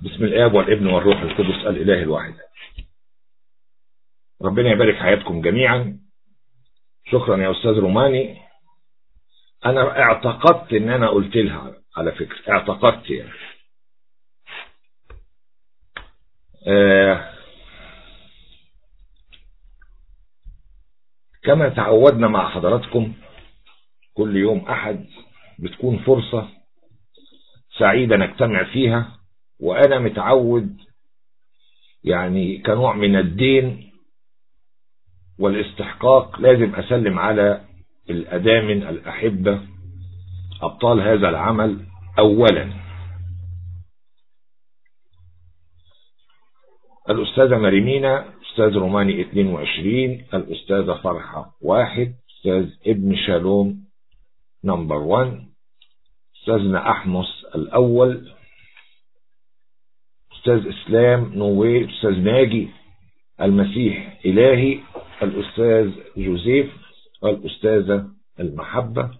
بسم الآب والابن والروح القدس الإله الواحد ربنا يبارك حياتكم جميعا شكرا يا أستاذ روماني أنا اعتقدت إن أنا قلت لها على فكرة اعتقدت يعني آه كما تعودنا مع حضراتكم كل يوم أحد بتكون فرصة سعيدة نجتمع فيها وأنا متعود يعني كنوع من الدين والاستحقاق لازم أسلم على الأدامن الأحبة أبطال هذا العمل أولا الأستاذة مريمينا أستاذ روماني 22 الأستاذة فرحة واحد أستاذ ابن شالوم نمبر 1 أستاذنا أحمس الأول أستاذ إسلام نووي أستاذ ناجي المسيح إلهي الأستاذ جوزيف والأستاذة المحبة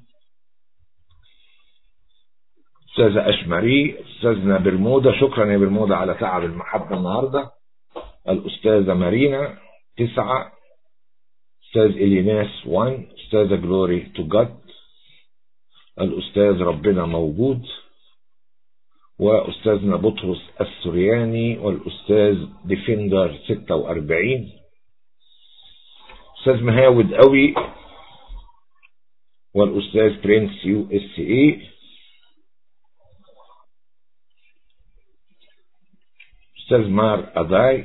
أستاذة أشمري أستاذنا برمودا شكرا يا برمودا على تعب المحبة النهاردة الأستاذة مارينا تسعة أستاذ إليناس وان أستاذة جلوري تو جاد الأستاذ ربنا موجود وأستاذنا بطرس السرياني والأستاذ ديفندر 46 أستاذ مهاود قوي والأستاذ برنس يو اس اي أستاذ مار أداي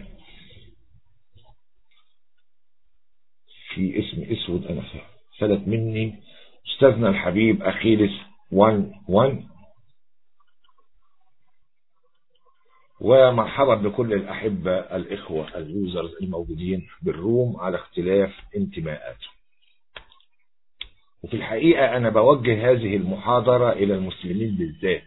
في اسم اسود أنا فلت مني أستاذنا الحبيب أخيلس 1 1 ومرحبا بكل الأحبة الإخوة اليوزرز الموجودين بالروم على اختلاف انتماءاتهم وفي الحقيقة أنا بوجه هذه المحاضرة إلى المسلمين بالذات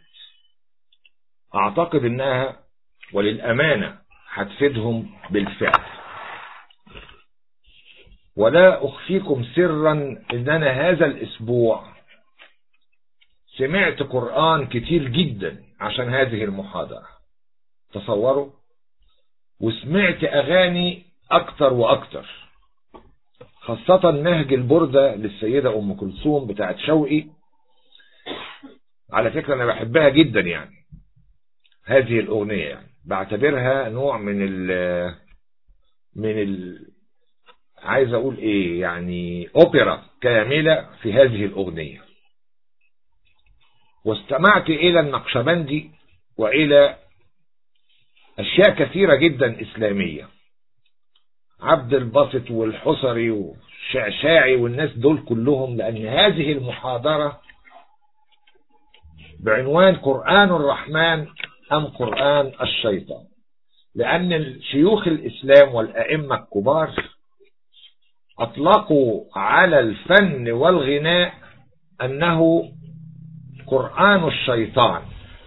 أعتقد أنها وللأمانة هتفيدهم بالفعل ولا أخفيكم سرا أن أنا هذا الأسبوع سمعت قرآن كتير جدا عشان هذه المحاضرة تصوروا وسمعت أغاني أكتر وأكتر خاصة نهج البردة للسيدة أم كلثوم بتاعت شوقي على فكرة أنا بحبها جدا يعني هذه الأغنية يعني بعتبرها نوع من ال من ال عايز أقول إيه يعني أوبرا كاملة في هذه الأغنية واستمعت إلى النقشبندي وإلى أشياء كثيرة جدا إسلامية عبد الباسط والحصري والشعشاعي والناس دول كلهم لأن هذه المحاضرة بعنوان قرآن الرحمن أم قرآن الشيطان لأن شيوخ الإسلام والأئمة الكبار أطلقوا على الفن والغناء أنه قرآن الشيطان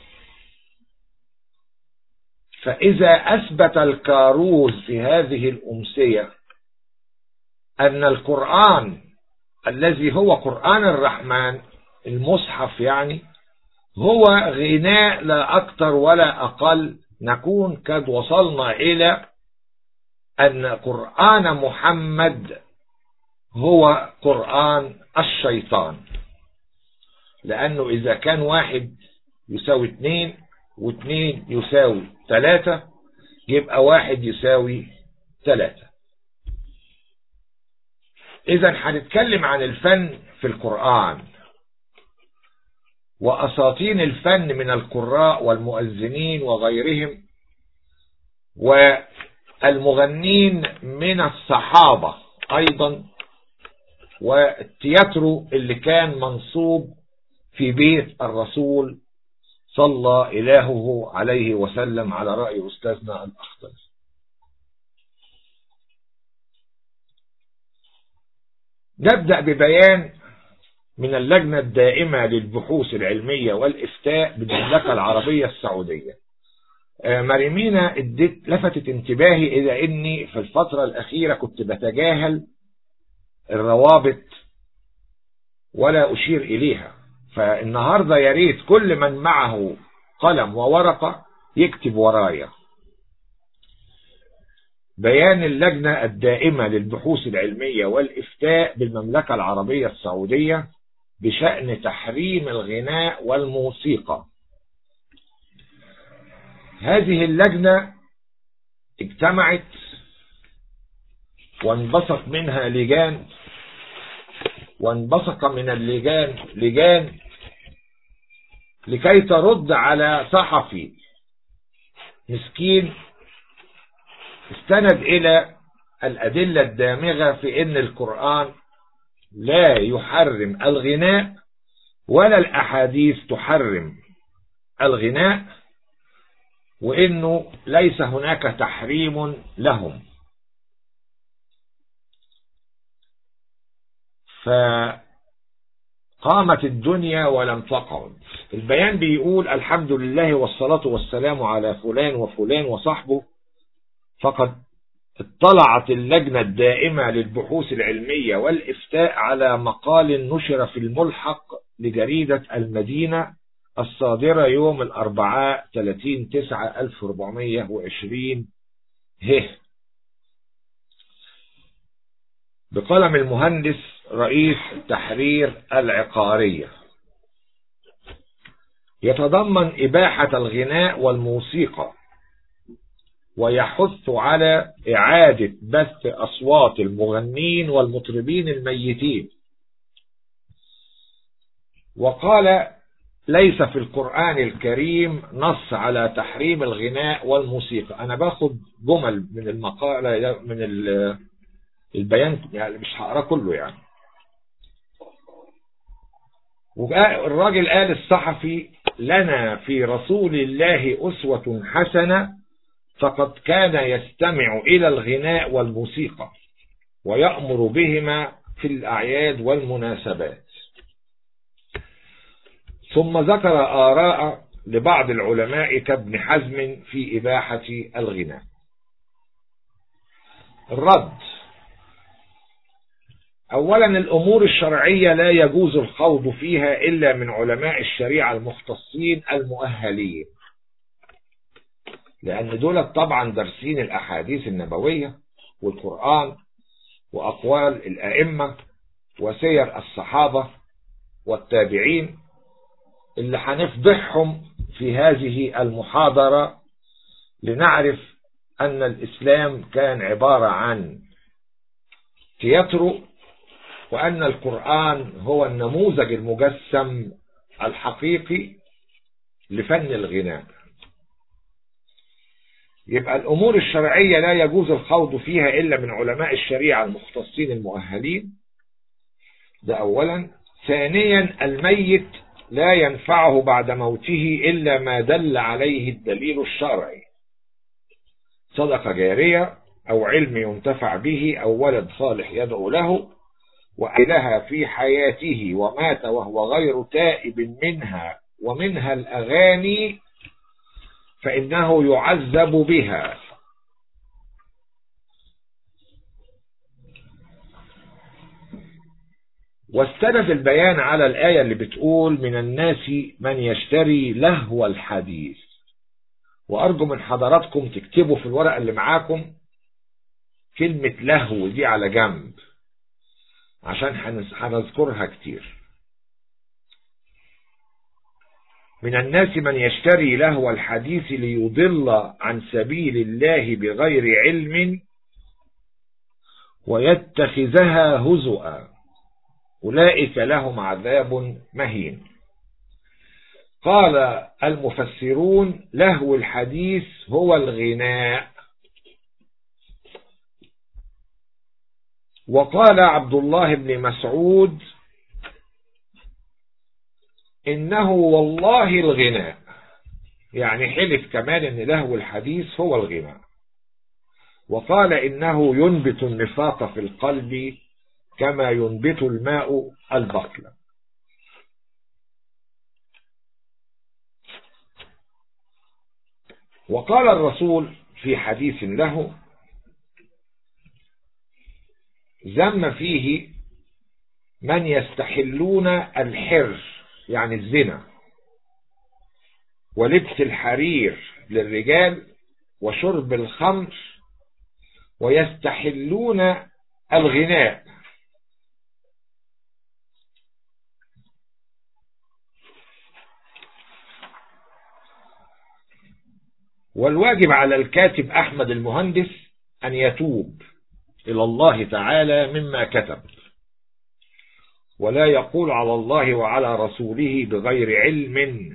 فإذا أثبت الكاروز في هذه الأمسية أن القرآن الذي هو قرآن الرحمن المصحف يعني هو غناء لا أكثر ولا أقل نكون قد وصلنا إلى أن قرآن محمد هو قرآن الشيطان لأنه إذا كان واحد يساوي اتنين واثنين يساوي ثلاثة يبقى واحد يساوي ثلاثة إذا هنتكلم عن الفن في القرآن وأساطين الفن من القراء والمؤذنين وغيرهم والمغنين من الصحابة أيضا والتياترو اللي كان منصوب في بيت الرسول صلى إلهه عليه وسلم على رأي أستاذنا الأخطر نبدأ ببيان من اللجنة الدائمة للبحوث العلمية والإفتاء بالمملكة العربية السعودية مريمينا ادت لفتت انتباهي إلى أني في الفترة الأخيرة كنت بتجاهل الروابط ولا أشير إليها فالنهاردة يا ريت كل من معه قلم وورقة يكتب ورايا بيان اللجنة الدائمة للبحوث العلمية والإفتاء بالمملكة العربية السعودية بشأن تحريم الغناء والموسيقى هذه اللجنة اجتمعت وانبسط منها لجان وانبسط من اللجان لجان لكي ترد على صحفي مسكين استند إلى الأدلة الدامغة في أن القرآن لا يحرم الغناء ولا الأحاديث تحرم الغناء وإنه ليس هناك تحريم لهم فقامت الدنيا ولم تقعد البيان بيقول الحمد لله والصلاة والسلام على فلان وفلان وصحبه فقد اطلعت اللجنة الدائمة للبحوث العلمية والإفتاء على مقال نشر في الملحق لجريدة المدينة الصادرة يوم الأربعاء 30 9 1420 ه بقلم المهندس رئيس تحرير العقارية يتضمن إباحة الغناء والموسيقى ويحث على إعادة بث أصوات المغنين والمطربين الميتين وقال ليس في القرآن الكريم نص على تحريم الغناء والموسيقى أنا باخد جمل من المقالة من البيان يعني مش هقراه كله يعني والراجل قال الصحفي لنا في رسول الله أسوة حسنة فقد كان يستمع إلى الغناء والموسيقى ويأمر بهما في الأعياد والمناسبات ثم ذكر آراء لبعض العلماء كابن حزم في إباحة الغناء الرد أولا الأمور الشرعية لا يجوز الخوض فيها إلا من علماء الشريعة المختصين المؤهلين لأن دول طبعا درسين الأحاديث النبوية والقرآن وأقوال الأئمة وسير الصحابة والتابعين اللي هنفضحهم في هذه المحاضرة لنعرف أن الإسلام كان عبارة عن تياترو وأن القرآن هو النموذج المجسم الحقيقي لفن الغناء يبقى الأمور الشرعية لا يجوز الخوض فيها إلا من علماء الشريعة المختصين المؤهلين ده أولا ثانيا الميت لا ينفعه بعد موته إلا ما دل عليه الدليل الشرعي صدقة جارية أو علم ينتفع به أو ولد صالح يدعو له وأهلها في حياته ومات وهو غير تائب منها ومنها الأغاني فإنه يعذب بها واستند البيان على الآية اللي بتقول من الناس من يشتري لهو الحديث وأرجو من حضراتكم تكتبوا في الورقة اللي معاكم كلمة لهو دي على جنب عشان هنذكرها كتير من الناس من يشتري لهو الحديث ليضل عن سبيل الله بغير علم ويتخذها هزؤا أولئك لهم عذاب مهين قال المفسرون لهو الحديث هو الغناء وقال عبد الله بن مسعود إنه والله الغناء يعني حلف كمان إن لهو الحديث هو الغناء وقال إنه ينبت النفاق في القلب كما ينبت الماء البطل وقال الرسول في حديث له ذم فيه من يستحلون الحر يعني الزنا ولبس الحرير للرجال وشرب الخمر ويستحلون الغناء والواجب على الكاتب أحمد المهندس أن يتوب إلى الله تعالى مما كتب ولا يقول على الله وعلى رسوله بغير علم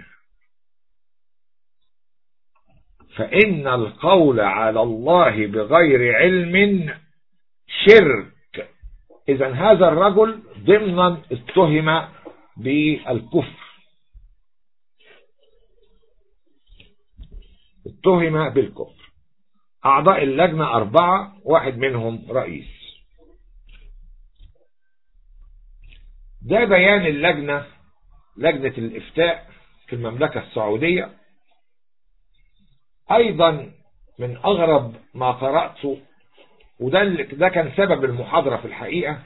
فإن القول على الله بغير علم شرك إذا هذا الرجل ضمنا اتهم بالكفر اتهم بالكفر أعضاء اللجنة أربعة واحد منهم رئيس ده بيان اللجنة لجنة الإفتاء في المملكة السعودية أيضا من أغرب ما قرأته وده ده كان سبب المحاضرة في الحقيقة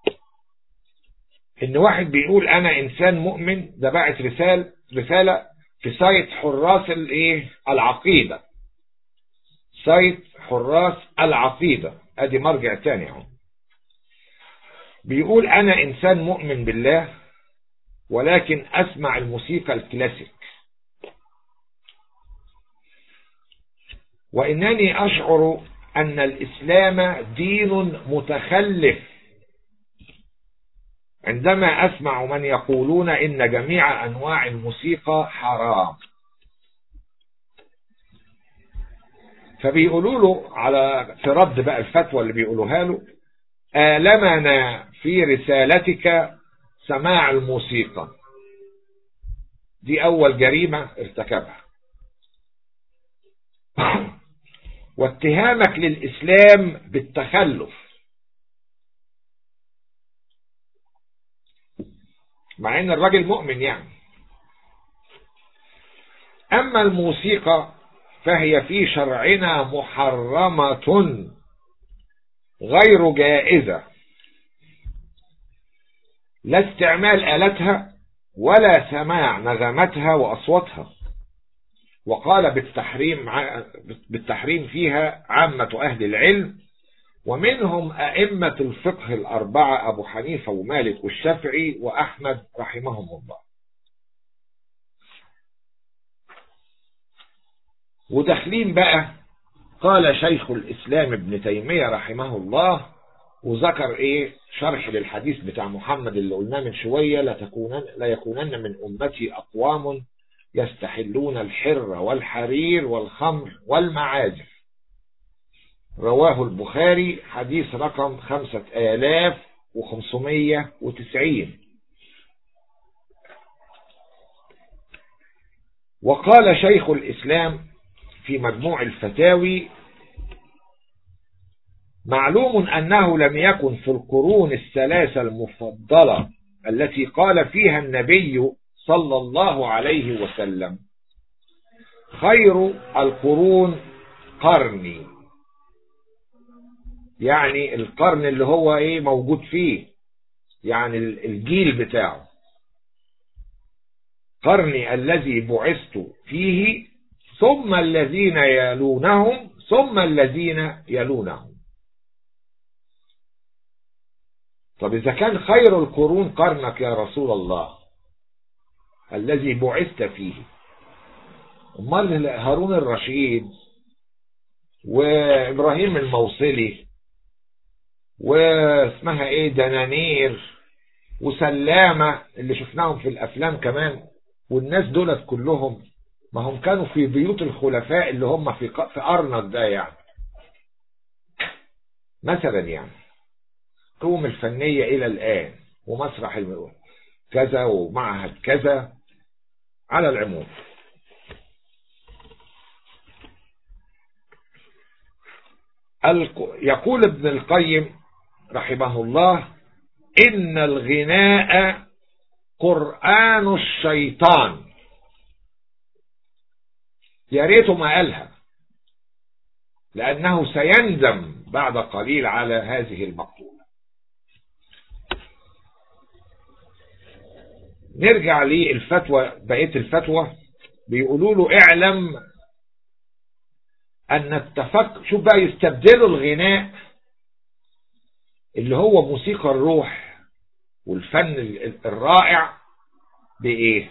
إن واحد بيقول أنا إنسان مؤمن ده بعت رسالة رسالة في سايت حراس الايه العقيدة سايت حراس العقيدة ادي مرجع تاني اهو بيقول انا انسان مؤمن بالله ولكن اسمع الموسيقى الكلاسيك وانني اشعر ان الاسلام دين متخلف عندما أسمع من يقولون إن جميع أنواع الموسيقى حرام فبيقولوا له على في رد بقى الفتوى اللي بيقولوها له آلمنا في رسالتك سماع الموسيقى دي أول جريمة ارتكبها واتهامك للإسلام بالتخلف مع ان الراجل مؤمن يعني اما الموسيقى فهي في شرعنا محرمة غير جائزة لا استعمال آلتها ولا سماع نغمتها وأصواتها وقال بالتحريم بالتحريم فيها عامة أهل العلم ومنهم أئمة الفقه الأربعة أبو حنيفة ومالك والشافعي وأحمد رحمهم الله وداخلين بقى قال شيخ الإسلام ابن تيمية رحمه الله وذكر ايه شرح للحديث بتاع محمد اللي قلناه من شوية لا, تكونن لا يكونن من أمتي أقوام يستحلون الحر والحرير والخمر والمعازف رواه البخاري حديث رقم خمسة آلاف وخمسمية وتسعين وقال شيخ الإسلام في مجموع الفتاوي معلوم أنه لم يكن في القرون الثلاثة المفضلة التي قال فيها النبي صلى الله عليه وسلم خير القرون قرني يعني القرن اللي هو ايه موجود فيه يعني الجيل بتاعه قرني الذي بعثت فيه ثم الذين يلونهم ثم الذين يلونهم طب إذا كان خير القرون قرنك يا رسول الله الذي بعثت فيه امال هارون الرشيد وإبراهيم الموصلي واسمها ايه دنانير وسلامة اللي شفناهم في الافلام كمان والناس دولت كلهم ما هم كانوا في بيوت الخلفاء اللي هم في في ارنب ده يعني مثلا يعني قوم الفنية الى الان ومسرح كذا ومعهد كذا على العموم يقول ابن القيم رحمه الله إن الغناء قرآن الشيطان يا ريته ما قالها لأنه سيندم بعد قليل على هذه المقولة نرجع للفتوى بقية الفتوى بيقولوا له اعلم أن التفكر شوف بقى يستبدلوا الغناء اللي هو موسيقى الروح والفن الرائع بإيه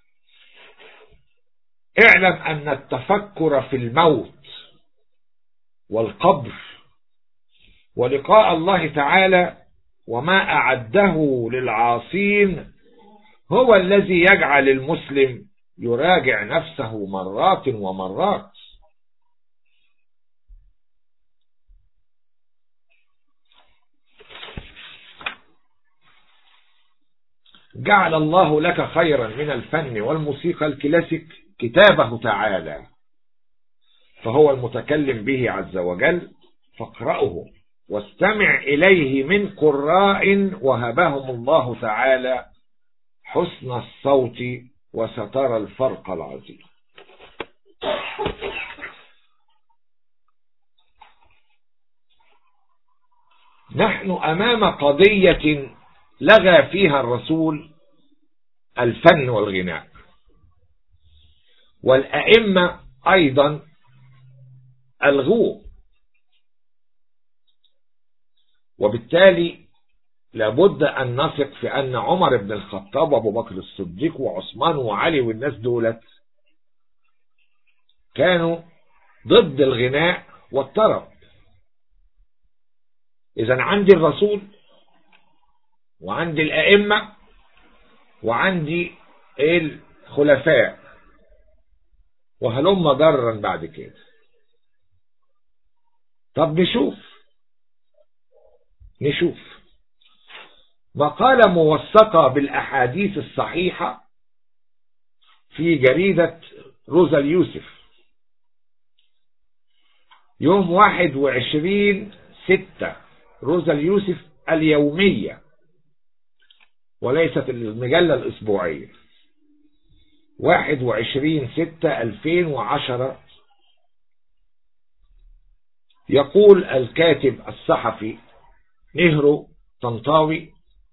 اعلم أن التفكر في الموت والقبر ولقاء الله تعالى وما أعده للعاصين هو الذي يجعل المسلم يراجع نفسه مرات ومرات جعل الله لك خيرا من الفن والموسيقى الكلاسيك كتابه تعالى فهو المتكلم به عز وجل فاقرأه واستمع إليه من قراء وهبهم الله تعالى حسن الصوت وسترى الفرق العظيم نحن أمام قضية لغى فيها الرسول الفن والغناء والأئمة أيضا ألغوه وبالتالي لابد أن نثق في أن عمر بن الخطاب وأبو بكر الصديق وعثمان وعلي والناس دولت كانوا ضد الغناء والطرب إذا عندي الرسول وعندي الأئمة وعندي الخلفاء وهلم ضرا بعد كده طب نشوف نشوف مقالة موثقة بالأحاديث الصحيحة في جريدة روزا اليوسف يوم واحد وعشرين ستة روزا اليوسف اليومية وليست المجلة الأسبوعية واحد وعشرين ستة ألفين وعشرة يقول الكاتب الصحفي نهرو طنطاوي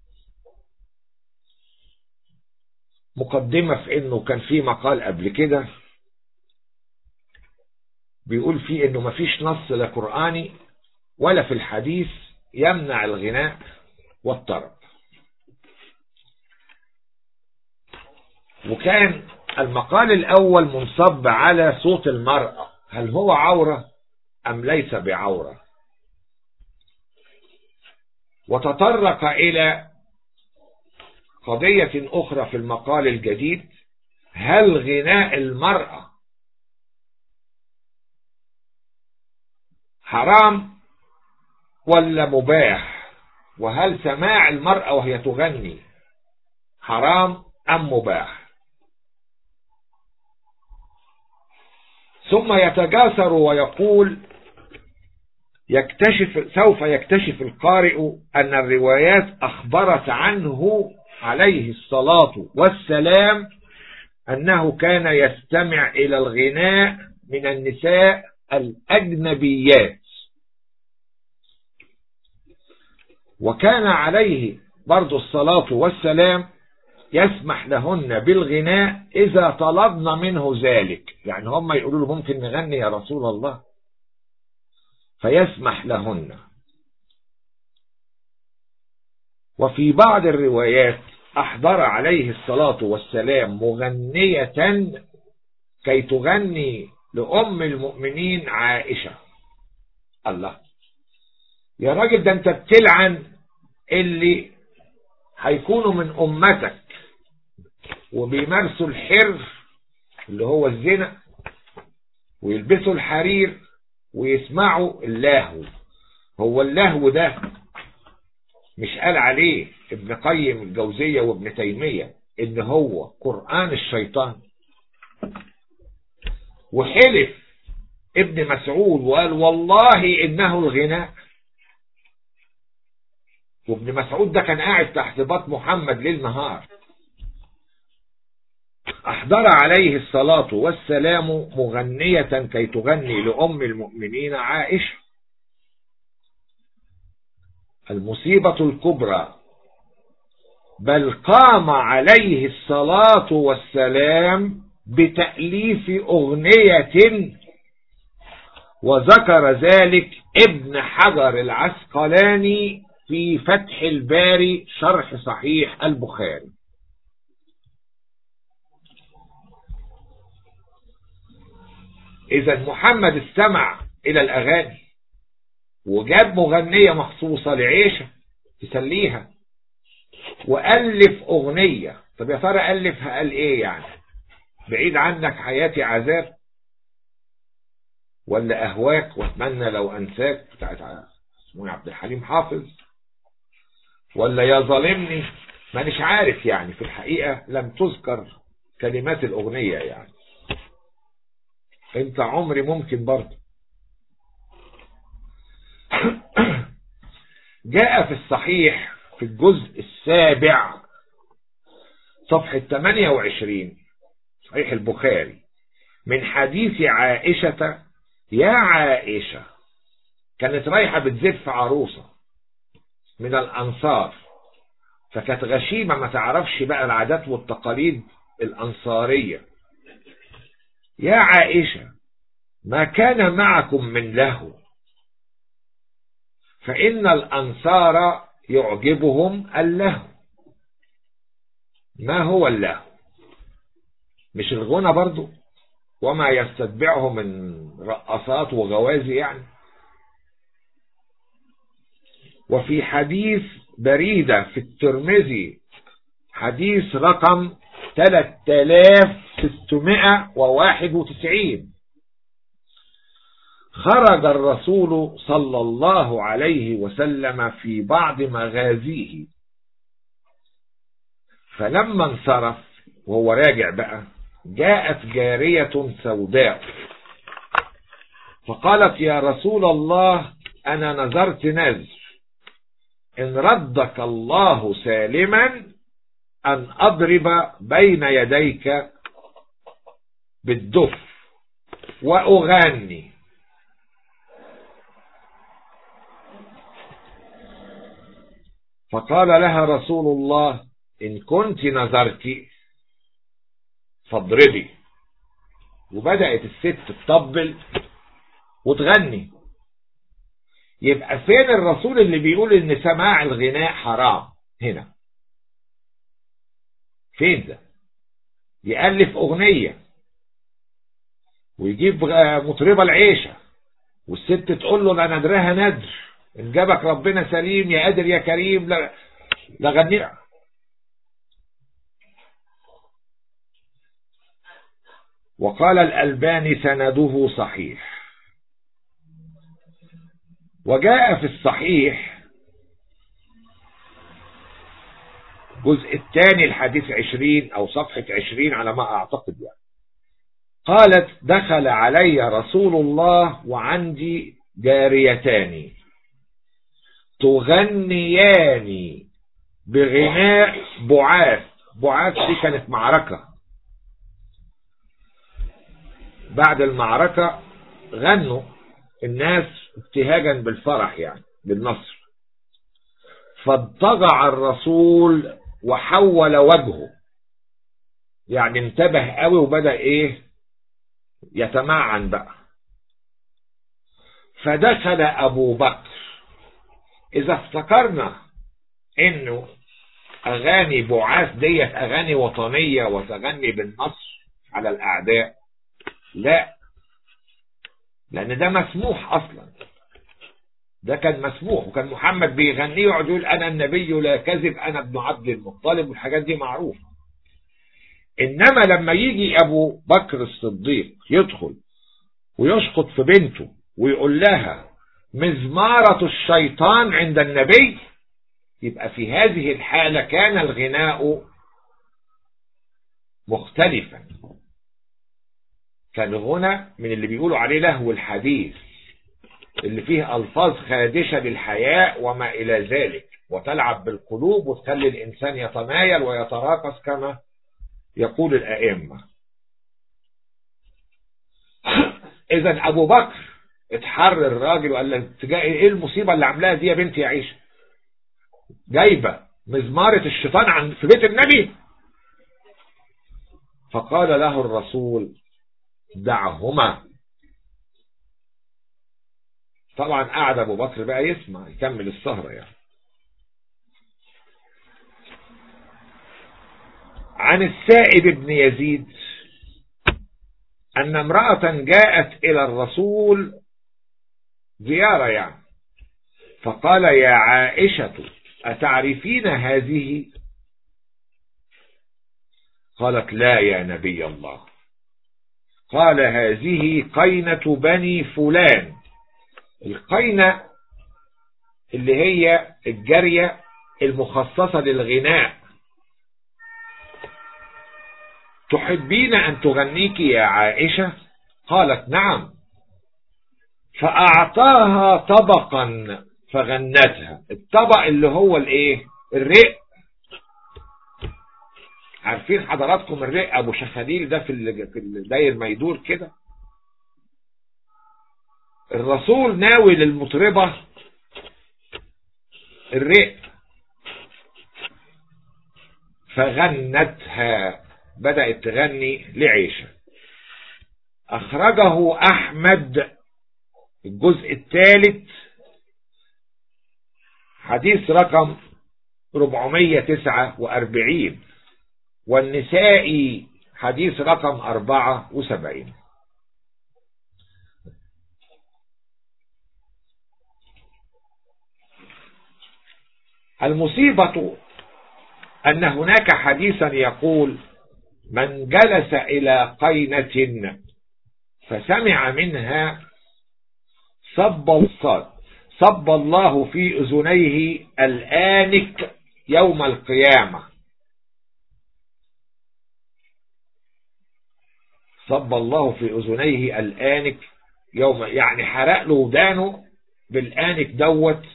مقدمة في انه كان في مقال قبل كده بيقول فيه انه مفيش نص لا قرآني ولا في الحديث يمنع الغناء والطرب وكان المقال الاول منصب على صوت المرأة هل هو عورة ام ليس بعورة وتطرق الى قضية أخرى في المقال الجديد هل غناء المرأة حرام ولا مباح وهل سماع المرأة وهي تغني حرام أم مباح ثم يتجاسر ويقول يكتشف سوف يكتشف القارئ أن الروايات أخبرت عنه عليه الصلاة والسلام أنه كان يستمع إلى الغناء من النساء الأجنبيات وكان عليه برضو الصلاة والسلام يسمح لهن بالغناء إذا طلبنا منه ذلك يعني هم يقولوا له ممكن نغني يا رسول الله فيسمح لهن وفي بعض الروايات أحضر عليه الصلاة والسلام مغنية كي تغني لأم المؤمنين عائشة الله يا راجل ده انت بتلعن اللي هيكونوا من أمتك وبيمارسوا الحر اللي هو الزنا ويلبسوا الحرير ويسمعوا اللهو هو اللهو ده مش قال عليه ابن قيم الجوزية وابن تيمية ان هو قرآن الشيطان وحلف ابن مسعود وقال والله انه الغناء وابن مسعود ده كان قاعد تحت بط محمد ليل نهار أحضر عليه الصلاة والسلام مغنية كي تغني لأم المؤمنين عائشة المصيبة الكبرى بل قام عليه الصلاة والسلام بتأليف أغنية وذكر ذلك ابن حجر العسقلاني في فتح الباري شرح صحيح البخاري اذا محمد استمع الى الاغاني وجاب مغنية مخصوصة لعيشة تسليها وألف أغنية طب يا ترى ألفها قال إيه يعني بعيد عنك حياتي عذاب ولا أهواك وأتمنى لو أنساك بتاعت اسمه عبد الحليم حافظ ولا يا ظالمني مانيش عارف يعني في الحقيقة لم تذكر كلمات الأغنية يعني انت عمري ممكن برضه جاء في الصحيح في الجزء السابع صفحة 28 صحيح البخاري من حديث عائشة يا عائشة كانت رايحة بتزف عروسة من الأنصار فكانت غشيمة ما تعرفش بقى العادات والتقاليد الأنصارية يا عائشة ما كان معكم من لهو فإن الأنصار يعجبهم اللهو ما هو اللهو مش الغنى برضو وما يستتبعه من رقصات وغوازي يعني وفي حديث بريدة في الترمذي حديث رقم 3691 خرج الرسول صلى الله عليه وسلم في بعض مغازيه فلما انصرف وهو راجع بقى جاءت جارية سوداء فقالت يا رسول الله أنا نذرت نذر إن ردك الله سالما أن أضرب بين يديك بالدف وأغني فقال لها رسول الله إن كنت نظرت فاضربي وبدأت الست تطبل وتغني يبقى فين الرسول اللي بيقول ان سماع الغناء حرام هنا فين ده يألف اغنية ويجيب مطربة العيشة والست تقول له ده ندرها ندر ان جابك ربنا سليم يا قادر يا كريم لغني وقال الألباني سنده صحيح وجاء في الصحيح الجزء الثاني الحديث عشرين أو صفحة عشرين على ما أعتقد يعني قالت دخل علي رسول الله وعندي جاريتان تغنيان بغناء بعاث بعاث دي كانت معركة بعد المعركة غنوا الناس ابتهاجا بالفرح يعني بالنصر فاضطجع الرسول وحول وجهه يعني انتبه قوي وبدأ ايه يتمعن بقى فدخل ابو بكر اذا افتكرنا انه اغاني بعاث ديت اغاني وطنية وتغني بالنصر على الاعداء لا لان ده مسموح اصلا ده كان مسموح وكان محمد بيغنيه يقعد يقول انا النبي لا كذب انا ابن عبد المطلب والحاجات دي معروفه انما لما يجي ابو بكر الصديق يدخل ويشخط في بنته ويقول لها مزمارة الشيطان عند النبي يبقى في هذه الحالة كان الغناء مختلفا كان غنى من اللي بيقولوا عليه لهو الحديث اللي فيه ألفاظ خادشة للحياء وما إلى ذلك وتلعب بالقلوب وتخلي الإنسان يتمايل ويتراقص كما يقول الأئمة إذا أبو بكر اتحر الراجل وقال له ايه المصيبة اللي عاملاها دي يا بنتي يا عيشة جايبة مزمارة الشيطان عن في بيت النبي فقال له الرسول دعهما طبعا قعد ابو بكر بقى يسمع يكمل السهرة يعني عن السائب بن يزيد أن امرأة جاءت إلى الرسول زيارة يعني فقال يا عائشة أتعرفين هذه قالت لا يا نبي الله قال هذه قينة بني فلان القينة اللي هي الجارية المخصصة للغناء تحبين أن تغنيك يا عائشة قالت نعم فأعطاها طبقا فغنتها الطبق اللي هو الايه الرق عارفين حضراتكم الرق ابو شخاليل ده في الداير ما يدور كده الرسول ناوي للمطربة الرق فغنتها بدأت تغني لعيشة أخرجه أحمد الجزء الثالث حديث رقم 449 والنسائي حديث رقم 74 المصيبة أن هناك حديثا يقول من جلس إلى قينة فسمع منها صب الصاد صب الله في أذنيه الآنك يوم القيامة صب الله في أذنيه الآنك يوم يعني حرق له ودانه بالآنك دوت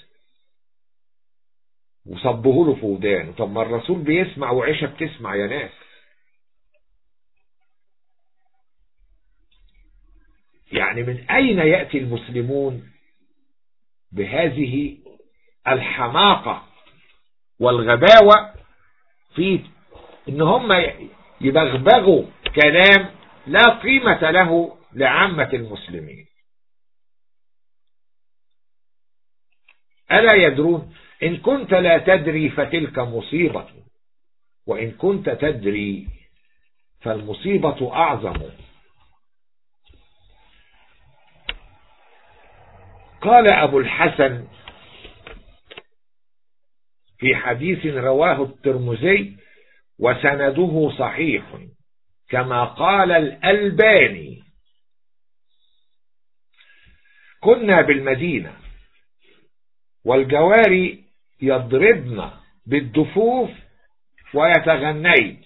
وصبه له في ودانه طب ما الرسول بيسمع وعيشة بتسمع يا ناس يعني من أين يأتي المسلمون بهذه الحماقة والغباوة في ان هم يبغبغوا كلام لا قيمة له لعامة المسلمين ألا يدرون إن كنت لا تدري فتلك مصيبة وإن كنت تدري فالمصيبة أعظم قال أبو الحسن في حديث رواه الترمذي وسنده صحيح كما قال الألباني كنا بالمدينة والجواري يضربن بالدفوف ويتغنين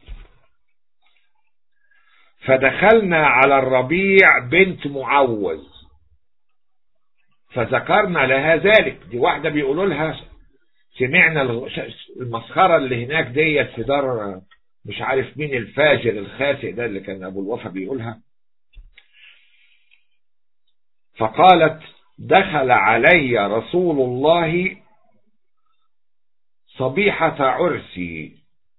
فدخلنا على الربيع بنت معوذ فذكرنا لها ذلك دي واحدة بيقولوا لها سمعنا المسخرة اللي هناك ديت في دار مش عارف مين الفاجر الخاسئ ده اللي كان أبو الوفا بيقولها فقالت دخل علي رسول الله صبيحة عرسي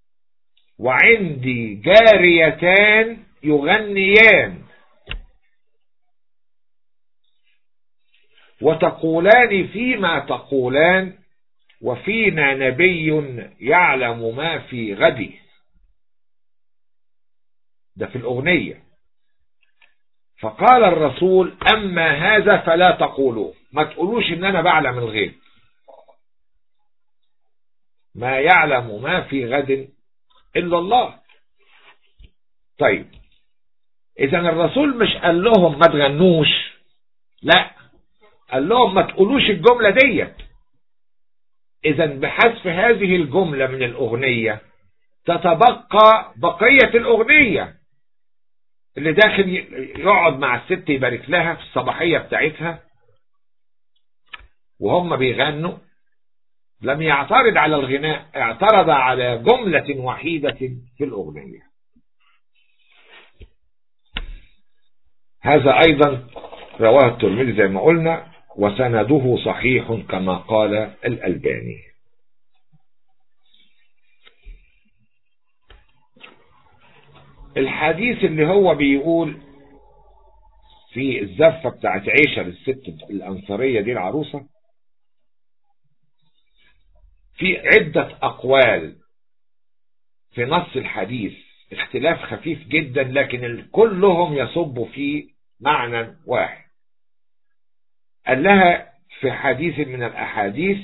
وعندي جاريتان يغنيان وتقولان فيما تقولان وفينا نبي يعلم ما في غده ده في الأغنية فقال الرسول أما هذا فلا تقولوا ما تقولوش إن أنا بعلم الغيب ما يعلم ما في غد إلا الله طيب إذا الرسول مش قال لهم ما تغنوش لا قال لهم ما تقولوش الجملة دي إذا بحذف هذه الجملة من الأغنية تتبقى بقية الأغنية اللي داخل يقعد مع الست يبارك لها في الصباحية بتاعتها وهم بيغنوا لم يعترض على الغناء اعترض على جملة وحيدة في الأغنية هذا أيضا رواه الترمذي زي ما قلنا وسنده صحيح كما قال الألباني الحديث اللي هو بيقول في الزفة بتاعت عيشة للست الأنصارية دي العروسة في عدة أقوال في نص الحديث اختلاف خفيف جدا لكن كلهم يصبوا في معنى واحد قال لها في حديث من الأحاديث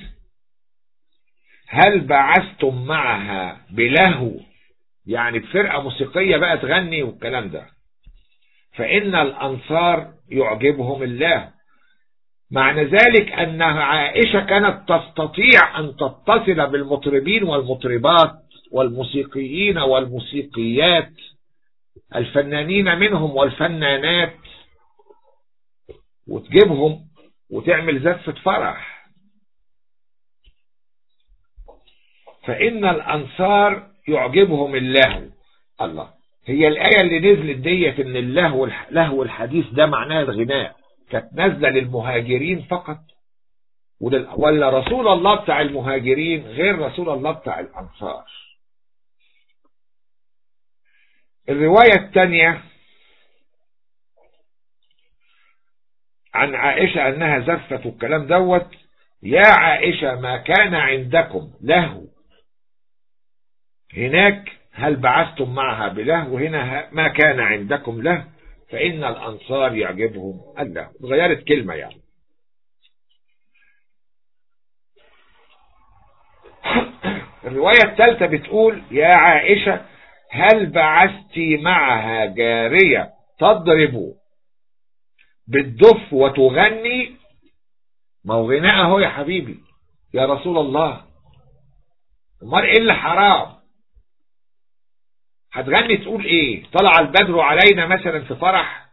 هل بعثتم معها بلهو يعني بفرقة موسيقية بقى تغني والكلام ده فإن الأنصار يعجبهم الله معنى ذلك أن عائشة كانت تستطيع أن تتصل بالمطربين والمطربات والموسيقيين والموسيقيات الفنانين منهم والفنانات وتجيبهم وتعمل زفة فرح فإن الأنصار يعجبهم اللهو الله هي الآية اللي نزلت ديت إن اللهو لهو الحديث ده معناها الغناء كانت نازلة للمهاجرين فقط ولا رسول الله بتاع المهاجرين غير رسول الله بتاع الأنصار الرواية الثانية عن عائشة أنها زفت الكلام دوت يا عائشة ما كان عندكم له هناك هل بعثتم معها بله وهنا ما كان عندكم له فإن الأنصار يعجبهم الله غيرت كلمة يعني الرواية الثالثة بتقول يا عائشة هل بعثتي معها جارية تضرب بالدف وتغني ما هو غناء اهو يا حبيبي يا رسول الله امال ايه اللي حرام هتغني تقول ايه طلع البدر علينا مثلا في فرح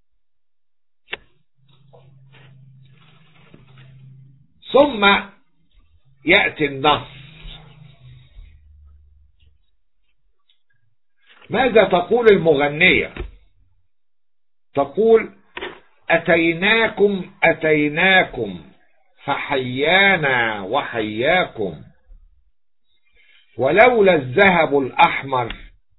ثم يأتي النص ماذا تقول المغنية تقول أتيناكم أتيناكم فحيانا وحياكم ولولا الذهب الأحمر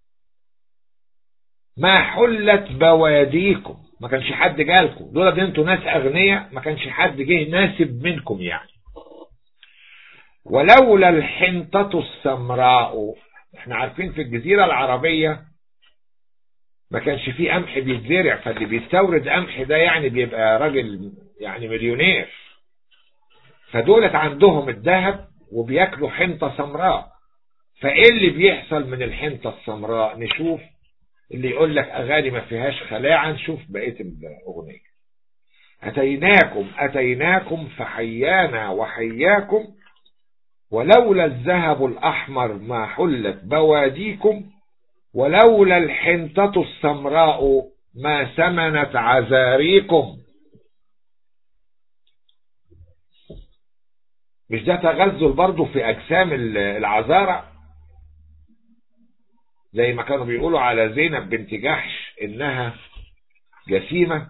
ما حلت بواديكم ما كانش حد جالكم دول دي انتوا ناس أغنياء ما كانش حد جه ناسب منكم يعني ولولا الحنطة السمراء احنا عارفين في الجزيرة العربية ما كانش فيه قمح بيتزرع فاللي بيستورد قمح ده يعني بيبقى راجل يعني مليونير فدولت عندهم الذهب وبياكلوا حنطة سمراء فايه اللي بيحصل من الحنطة السمراء نشوف اللي يقول لك اغاني ما فيهاش خلاعة نشوف بقية الاغنية اتيناكم اتيناكم فحيانا وحياكم ولولا الذهب الاحمر ما حلت بواديكم ولولا الحنطة السمراء ما سمنت عزاريكم مش ده تغزل برضه في أجسام العذارى زي ما كانوا بيقولوا على زينب بنت جحش إنها جسيمة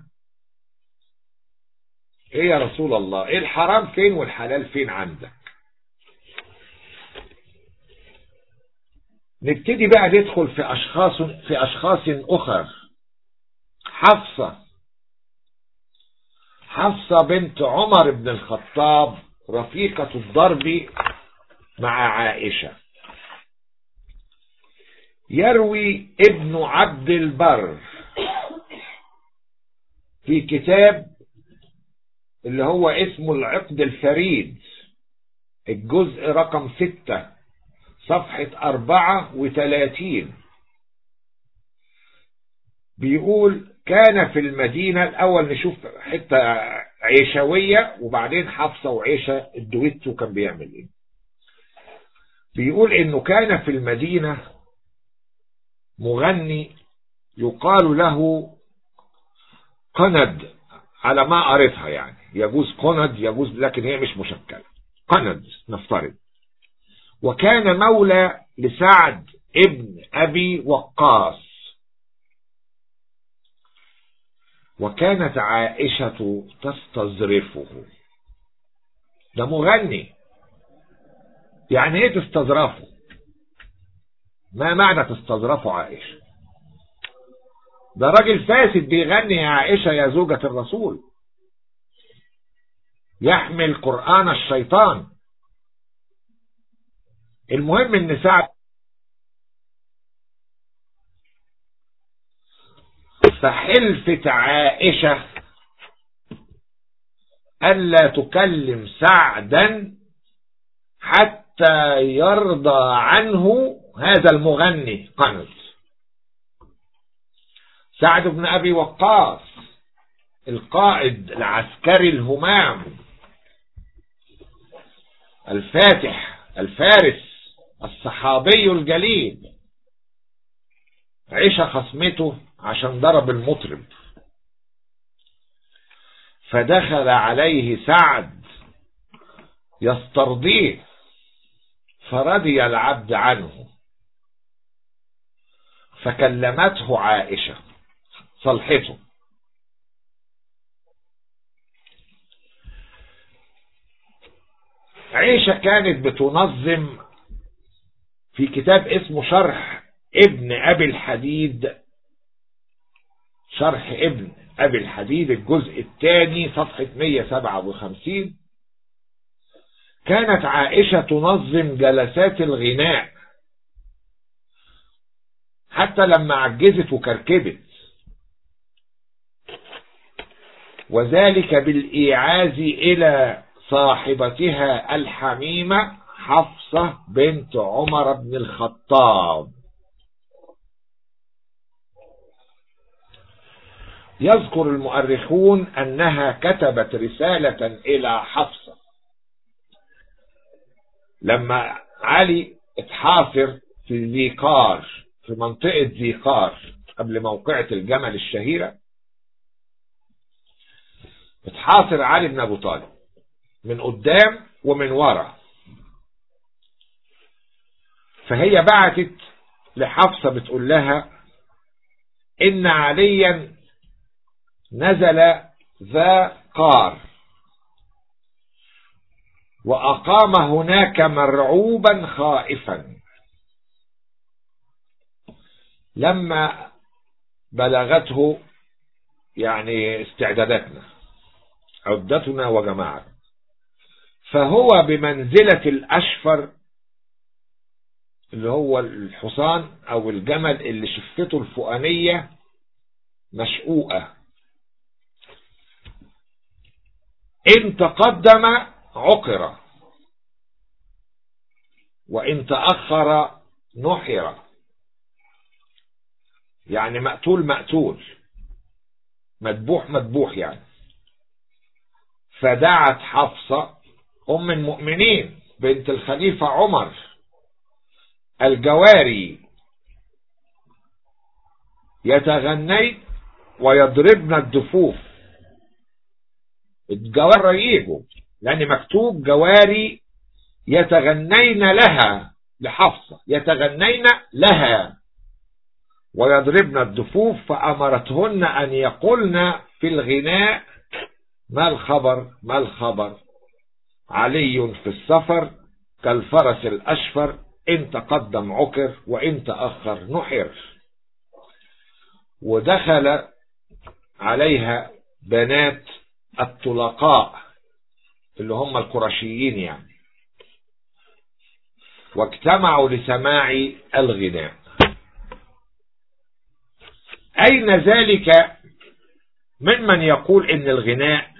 إيه يا رسول الله إيه الحرام فين والحلال فين عندك نبتدي بقى ندخل في أشخاص في أشخاص أخر حفصة حفصة بنت عمر بن الخطاب رفيقة الضرب مع عائشة يروي ابن عبد البر في كتاب اللي هو اسمه العقد الفريد الجزء رقم ستة صفحة أربعة وثلاثين بيقول كان في المدينة الأول نشوف حتة عيشوية وبعدين حفصة وعيشة الدويتو كان بيعمل ايه بيقول انه كان في المدينة مغني يقال له قند على ما قريتها يعني يجوز قند يجوز لكن هي مش مشكلة قند نفترض وكان مولى لسعد ابن أبي وقاص وكانت عائشة تستظرفه ده مغني يعني ايه تستظرفه ما معنى تستظرفه عائشة ده راجل فاسد بيغني يا عائشة يا زوجة الرسول يحمل قرآن الشيطان المهم ان سعد فحلفت عائشة ألا تكلم سعدا حتى يرضى عنه هذا المغني قنت سعد بن أبي وقاص القائد العسكري الهمام الفاتح الفارس الصحابي الجليل عيش خصمته عشان ضرب المطرب فدخل عليه سعد يسترضيه فرضي العبد عنه فكلمته عائشة صلحته عيشة كانت بتنظم في كتاب اسمه شرح ابن أبي الحديد شرح ابن أبي الحديد الجزء الثاني صفحة 157 كانت عائشة تنظم جلسات الغناء حتى لما عجزت وكركبت وذلك بالإيعاز إلى صاحبتها الحميمة حفصة بنت عمر بن الخطاب يذكر المؤرخون أنها كتبت رسالة إلى حفصة لما علي اتحاصر في ذيقار في منطقة ذيقار قبل موقعة الجمل الشهيرة اتحاصر علي بن أبو طالب من قدام ومن ورا فهي بعتت لحفصة بتقول لها إن عليا نزل ذا قار وأقام هناك مرعوبا خائفا لما بلغته يعني استعداداتنا عدتنا وجماعتنا فهو بمنزلة الأشفر اللي هو الحصان أو الجمل اللي شفته الفؤانية مشقوقة إن تقدم عقر وإن تأخر نحر يعني مقتول مقتول مذبوح مذبوح يعني فدعت حفصة أم المؤمنين بنت الخليفة عمر الجواري يتغنين ويضربن الدفوف الجواري يجوا لأن مكتوب جواري يتغنين لها لحفصة يتغنين لها ويضربن الدفوف فأمرتهن أن يقولن في الغناء ما الخبر ما الخبر علي في السفر كالفرس الأشفر إن تقدم عكر وإن تأخر نحر ودخل عليها بنات الطلقاء اللي هم القرشيين يعني واجتمعوا لسماع الغناء أين ذلك ممن يقول إن الغناء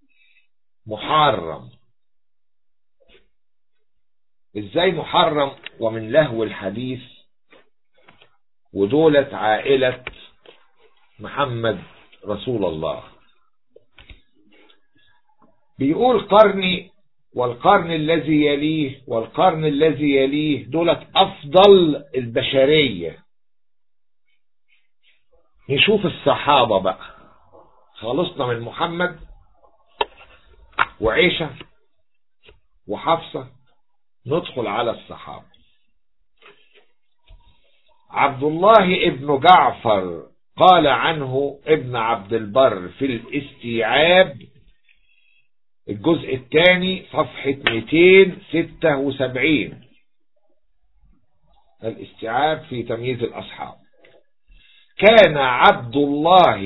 محرم ازاي محرم ومن لهو الحديث ودولة عائلة محمد رسول الله بيقول قرني والقرن الذي يليه والقرن الذي يليه دولة أفضل البشرية نشوف الصحابة بقى خلصنا من محمد وعيشة وحفصة ندخل على الصحابة عبد الله ابن جعفر قال عنه ابن عبد البر في الاستيعاب الجزء الثاني صفحة 276 الاستيعاب في تمييز الأصحاب كان عبد الله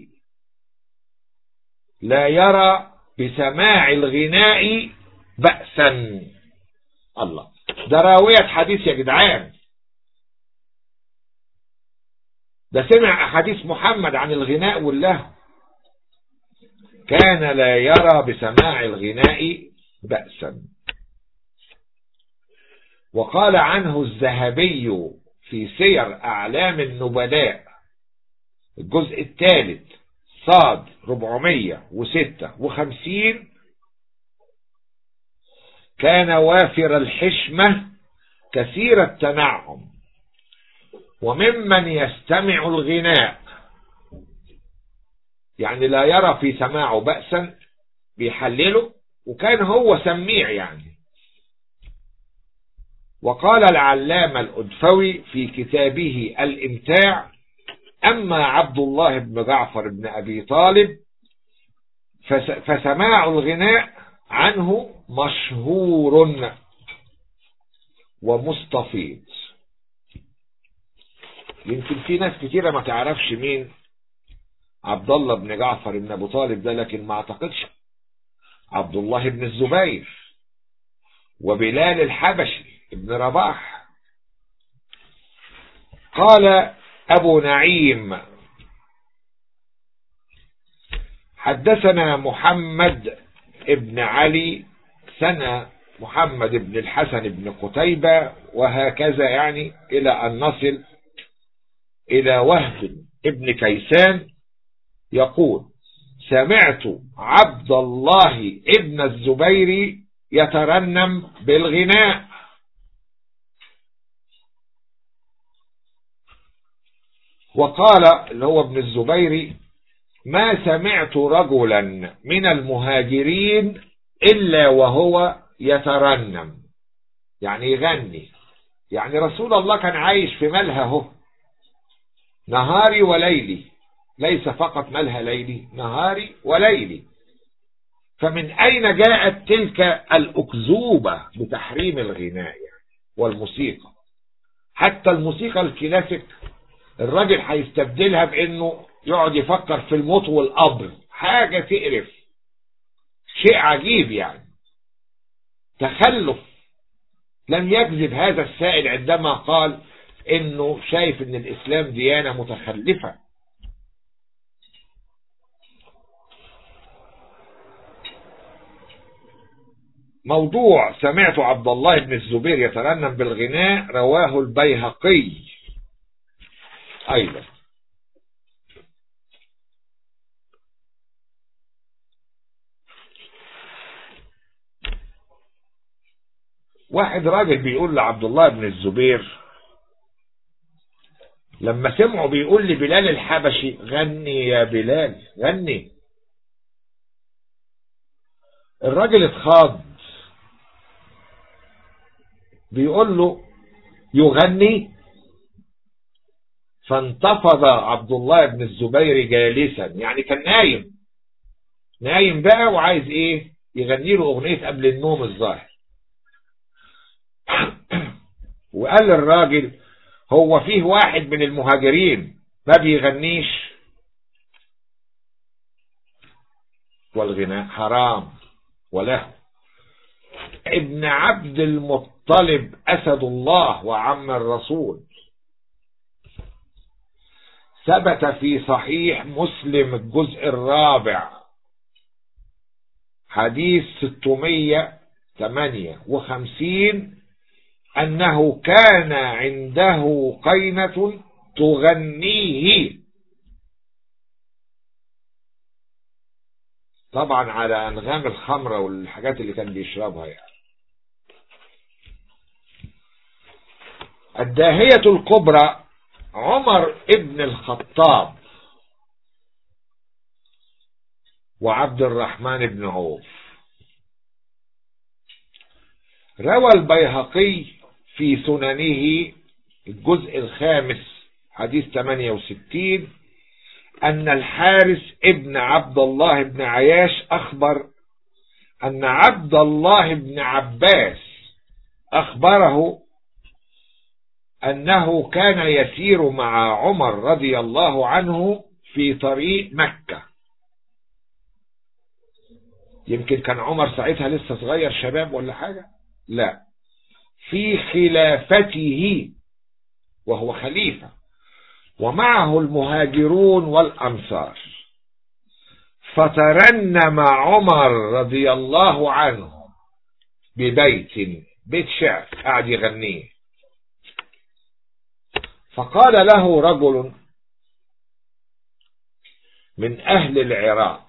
لا يرى بسماع الغناء بأسا الله ده راوية حديث يا جدعان ده سمع أحاديث محمد عن الغناء واللهو كان لا يرى بسماع الغناء بأسا وقال عنه الذهبي في سير أعلام النبلاء الجزء الثالث صاد 456 كان وافر الحشمة كثير التنعم وممن يستمع الغناء يعني لا يرى في سماعه بأسا بيحلله وكان هو سميع يعني وقال العلامة الأدفوي في كتابه الإمتاع أما عبد الله بن جعفر بن أبي طالب فسماع الغناء عنه مشهور ومستفيض يمكن في ناس كتيرة ما تعرفش مين عبد الله بن جعفر بن ابو طالب ده لكن ما اعتقدش عبد الله بن الزبير وبلال الحبشي ابن رباح قال ابو نعيم حدثنا محمد ابن علي سنة محمد بن الحسن بن قتيبة وهكذا يعني إلى أن نصل إلى وهب ابن كيسان يقول سمعت عبد الله ابن الزبير يترنم بالغناء وقال اللي هو ابن الزبير ما سمعت رجلا من المهاجرين إلا وهو يترنم يعني يغني يعني رسول الله كان عايش في ملهى هو نهاري وليلي ليس فقط ملهى ليلي نهاري وليلي فمن أين جاءت تلك الأكذوبة بتحريم الغناء والموسيقى حتى الموسيقى الكلاسيك الراجل هيستبدلها بأنه يقعد يفكر في الموت والقبر حاجة تقرف شيء عجيب يعني تخلف لم يكذب هذا السائل عندما قال انه شايف ان الاسلام ديانة متخلفة موضوع سمعت عبد الله بن الزبير يترنم بالغناء رواه البيهقي ايضا واحد راجل بيقول لعبد الله بن الزبير لما سمعوا بيقول لبلال الحبشي غني يا بلال غني الراجل اتخاض بيقول له يغني فانتفض عبد الله بن الزبير جالسا يعني كان نايم نايم بقى وعايز ايه يغني له اغنية قبل النوم الظاهر وقال للراجل هو فيه واحد من المهاجرين ما بيغنيش والغناء حرام وله ابن عبد المطلب أسد الله وعم الرسول ثبت في صحيح مسلم الجزء الرابع حديث 658 أنه كان عنده قينة تغنيه طبعا على أنغام الخمرة والحاجات اللي كان بيشربها يعني الداهية الكبرى عمر ابن الخطاب وعبد الرحمن بن عوف روى البيهقي في سننه الجزء الخامس حديث 68 أن الحارس ابن عبد الله بن عياش أخبر أن عبد الله بن عباس أخبره أنه كان يسير مع عمر رضي الله عنه في طريق مكة يمكن كان عمر ساعتها لسه صغير شباب ولا حاجة لا في خلافته وهو خليفة ومعه المهاجرون والأنصار فترنم عمر رضي الله عنه ببيت بيت شعر قاعد يغنيه فقال له رجل من أهل العراق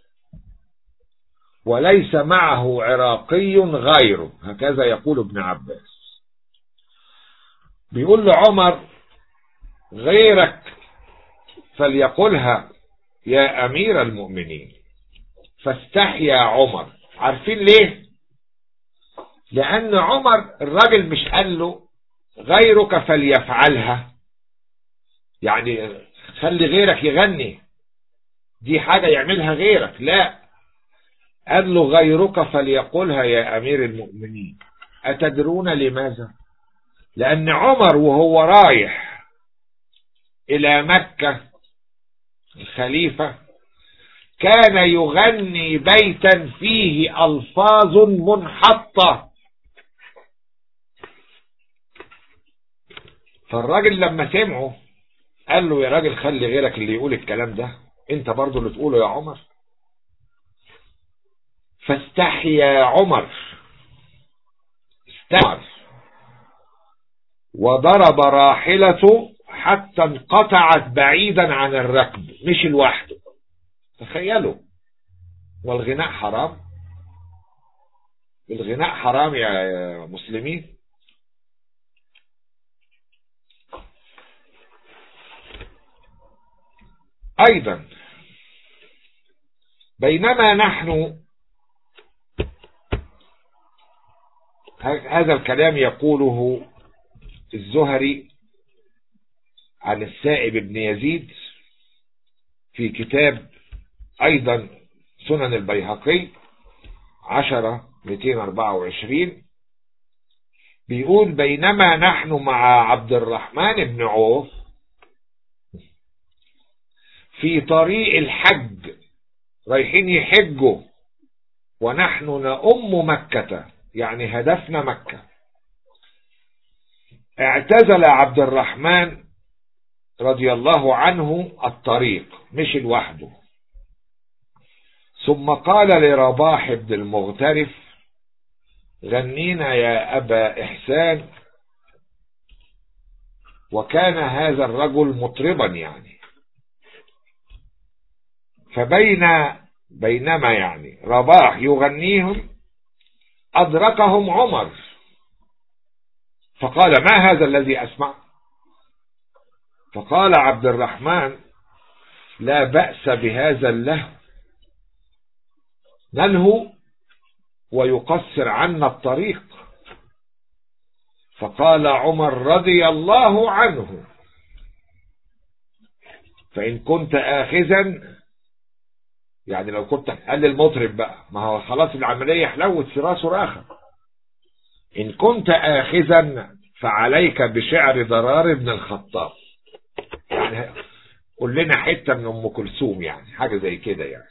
وليس معه عراقي غيره هكذا يقول ابن عباس بيقول له عمر غيرك فليقلها يا أمير المؤمنين فاستحيا عمر عارفين ليه لأن عمر الراجل مش قال له غيرك فليفعلها يعني خلي غيرك يغني دي حاجة يعملها غيرك لا قال له غيرك فليقولها يا أمير المؤمنين أتدرون لماذا لأن عمر وهو رايح إلى مكة الخليفة كان يغني بيتا فيه ألفاظ منحطة فالراجل لما سمعه قال له يا راجل خلي غيرك اللي يقول الكلام ده انت برضو اللي تقوله يا عمر فاستحيا عمر استمر وضرب راحلته حتى انقطعت بعيدا عن الركب مش لوحده تخيلوا والغناء حرام الغناء حرام يا مسلمين ايضا بينما نحن هذا الكلام يقوله الزهري عن السائب بن يزيد في كتاب ايضا سنن البيهقي عشرة 224 بيقول بينما نحن مع عبد الرحمن بن عوف في طريق الحج رايحين يحجوا ونحن نأم مكة يعني هدفنا مكة اعتزل عبد الرحمن رضي الله عنه الطريق مش لوحده ثم قال لرباح بن المغترف غنينا يا أبا إحسان وكان هذا الرجل مطربا يعني فبين بينما يعني رباح يغنيهم أدركهم عمر فقال ما هذا الذي أسمع فقال عبد الرحمن لا بأس بهذا اللهو نلهو ويقصر عنا الطريق فقال عمر رضي الله عنه فإن كنت آخذا يعني لو كنت قال المطرب بقى ما هو خلاص العملية حلوت في راسه راخة إن كنت آخذا فعليك بشعر ضرار بن الخطاب يعني قول لنا حتة من أم كلثوم يعني حاجة زي كده يعني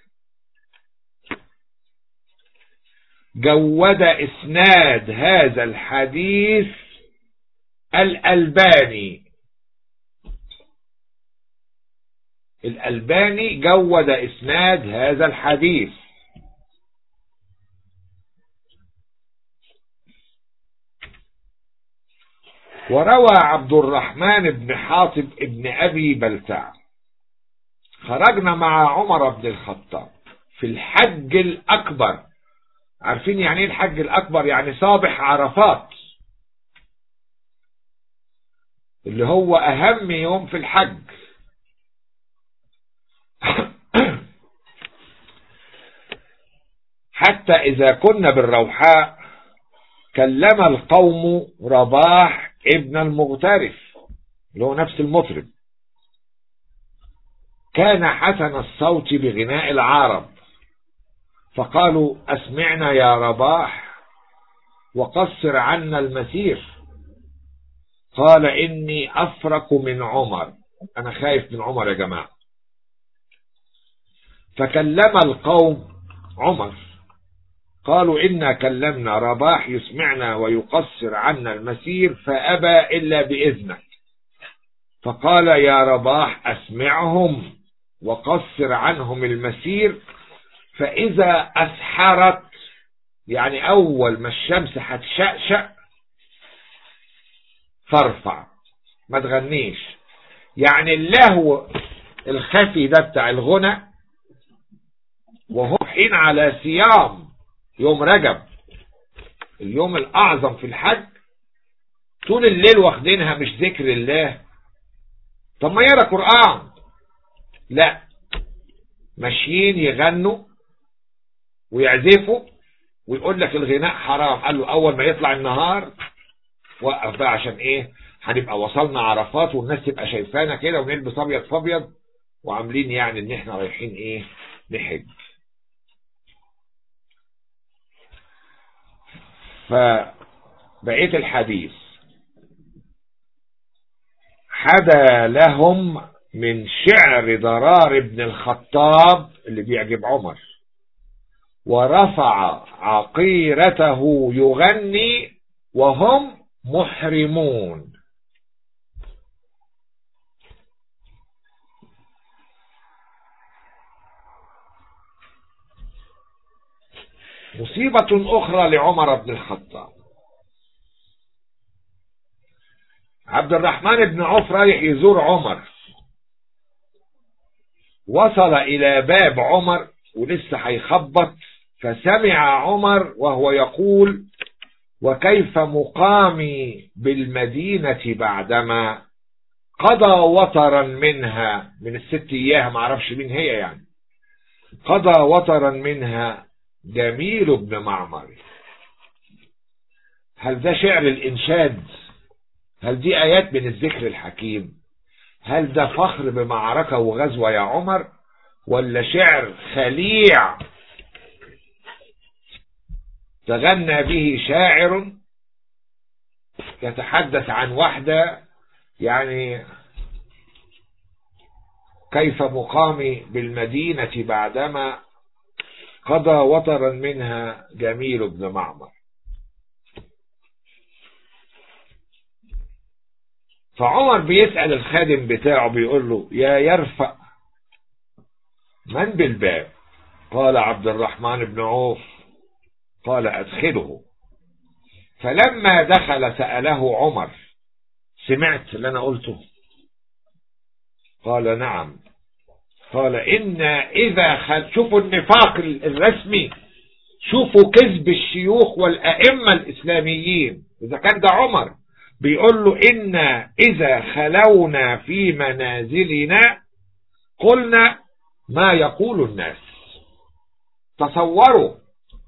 جود إسناد هذا الحديث الألباني الألباني جود إسناد هذا الحديث وروى عبد الرحمن بن حاطب ابن أبي بلتع خرجنا مع عمر بن الخطاب في الحج الأكبر عارفين يعني ايه الحج الأكبر يعني صابح عرفات اللي هو أهم يوم في الحج حتى إذا كنا بالروحاء كلم القوم رباح ابن المغترف اللي هو نفس المطرب كان حسن الصوت بغناء العرب فقالوا أسمعنا يا رباح وقصر عنا المسير قال إني أفرق من عمر أنا خايف من عمر يا جماعة فكلم القوم عمر قالوا إنا كلمنا رباح يسمعنا ويقصر عنا المسير فأبى إلا بإذنك فقال يا رباح أسمعهم وقصر عنهم المسير فإذا أسحرت يعني أول ما الشمس هتشقشق فارفع ما تغنيش يعني اللهو الخفي ده بتاع الغنى وهو حين على صيام يوم رجب اليوم الأعظم في الحج طول الليل واخدينها مش ذكر الله طب ما يقرا قرآن لا ماشيين يغنوا ويعزفوا ويقول لك الغناء حرام قال له اول ما يطلع النهار وقف بقى عشان ايه هنبقى وصلنا عرفات والناس تبقى شايفانا كده ونلبس ابيض في ابيض وعاملين يعني ان احنا رايحين ايه نحج فبقيت الحديث حدا لهم من شعر ضرار ابن الخطاب اللي بيعجب عمر ورفع عقيرته يغني وهم محرمون مصيبة أخرى لعمر بن الخطاب عبد الرحمن بن عوف رايح يزور عمر وصل إلى باب عمر ولسه هيخبط فسمع عمر وهو يقول وكيف مقامي بالمدينة بعدما قضى وطرا منها من الست اياها معرفش مين هي يعني قضى وطرا منها جميل بن معمر هل ده شعر الإنشاد هل دي آيات من الذكر الحكيم هل ده فخر بمعركة وغزوة يا عمر ولا شعر خليع تغنى به شاعر يتحدث عن وحدة يعني كيف مقامي بالمدينة بعدما قضى وطرا منها جميل بن معمر فعمر بيسأل الخادم بتاعه بيقول له يا يرفع من بالباب قال عبد الرحمن بن عوف قال أدخله فلما دخل سأله عمر سمعت اللي أنا قلته قال نعم قال إن إذا خل... شوفوا النفاق الرسمي شوفوا كذب الشيوخ والأئمة الإسلاميين إذا كان ده عمر بيقول له إن إذا خلونا في منازلنا قلنا ما يقول الناس تصوروا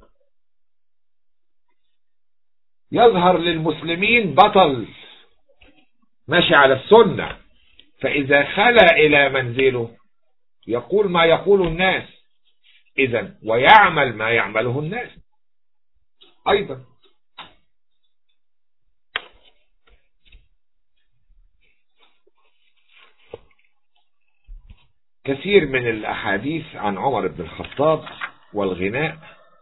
يظهر للمسلمين بطل ماشي على السنة فإذا خلى إلى منزله يقول ما يقول الناس إذا ويعمل ما يعمله الناس أيضا كثير من الأحاديث عن عمر بن الخطاب والغناء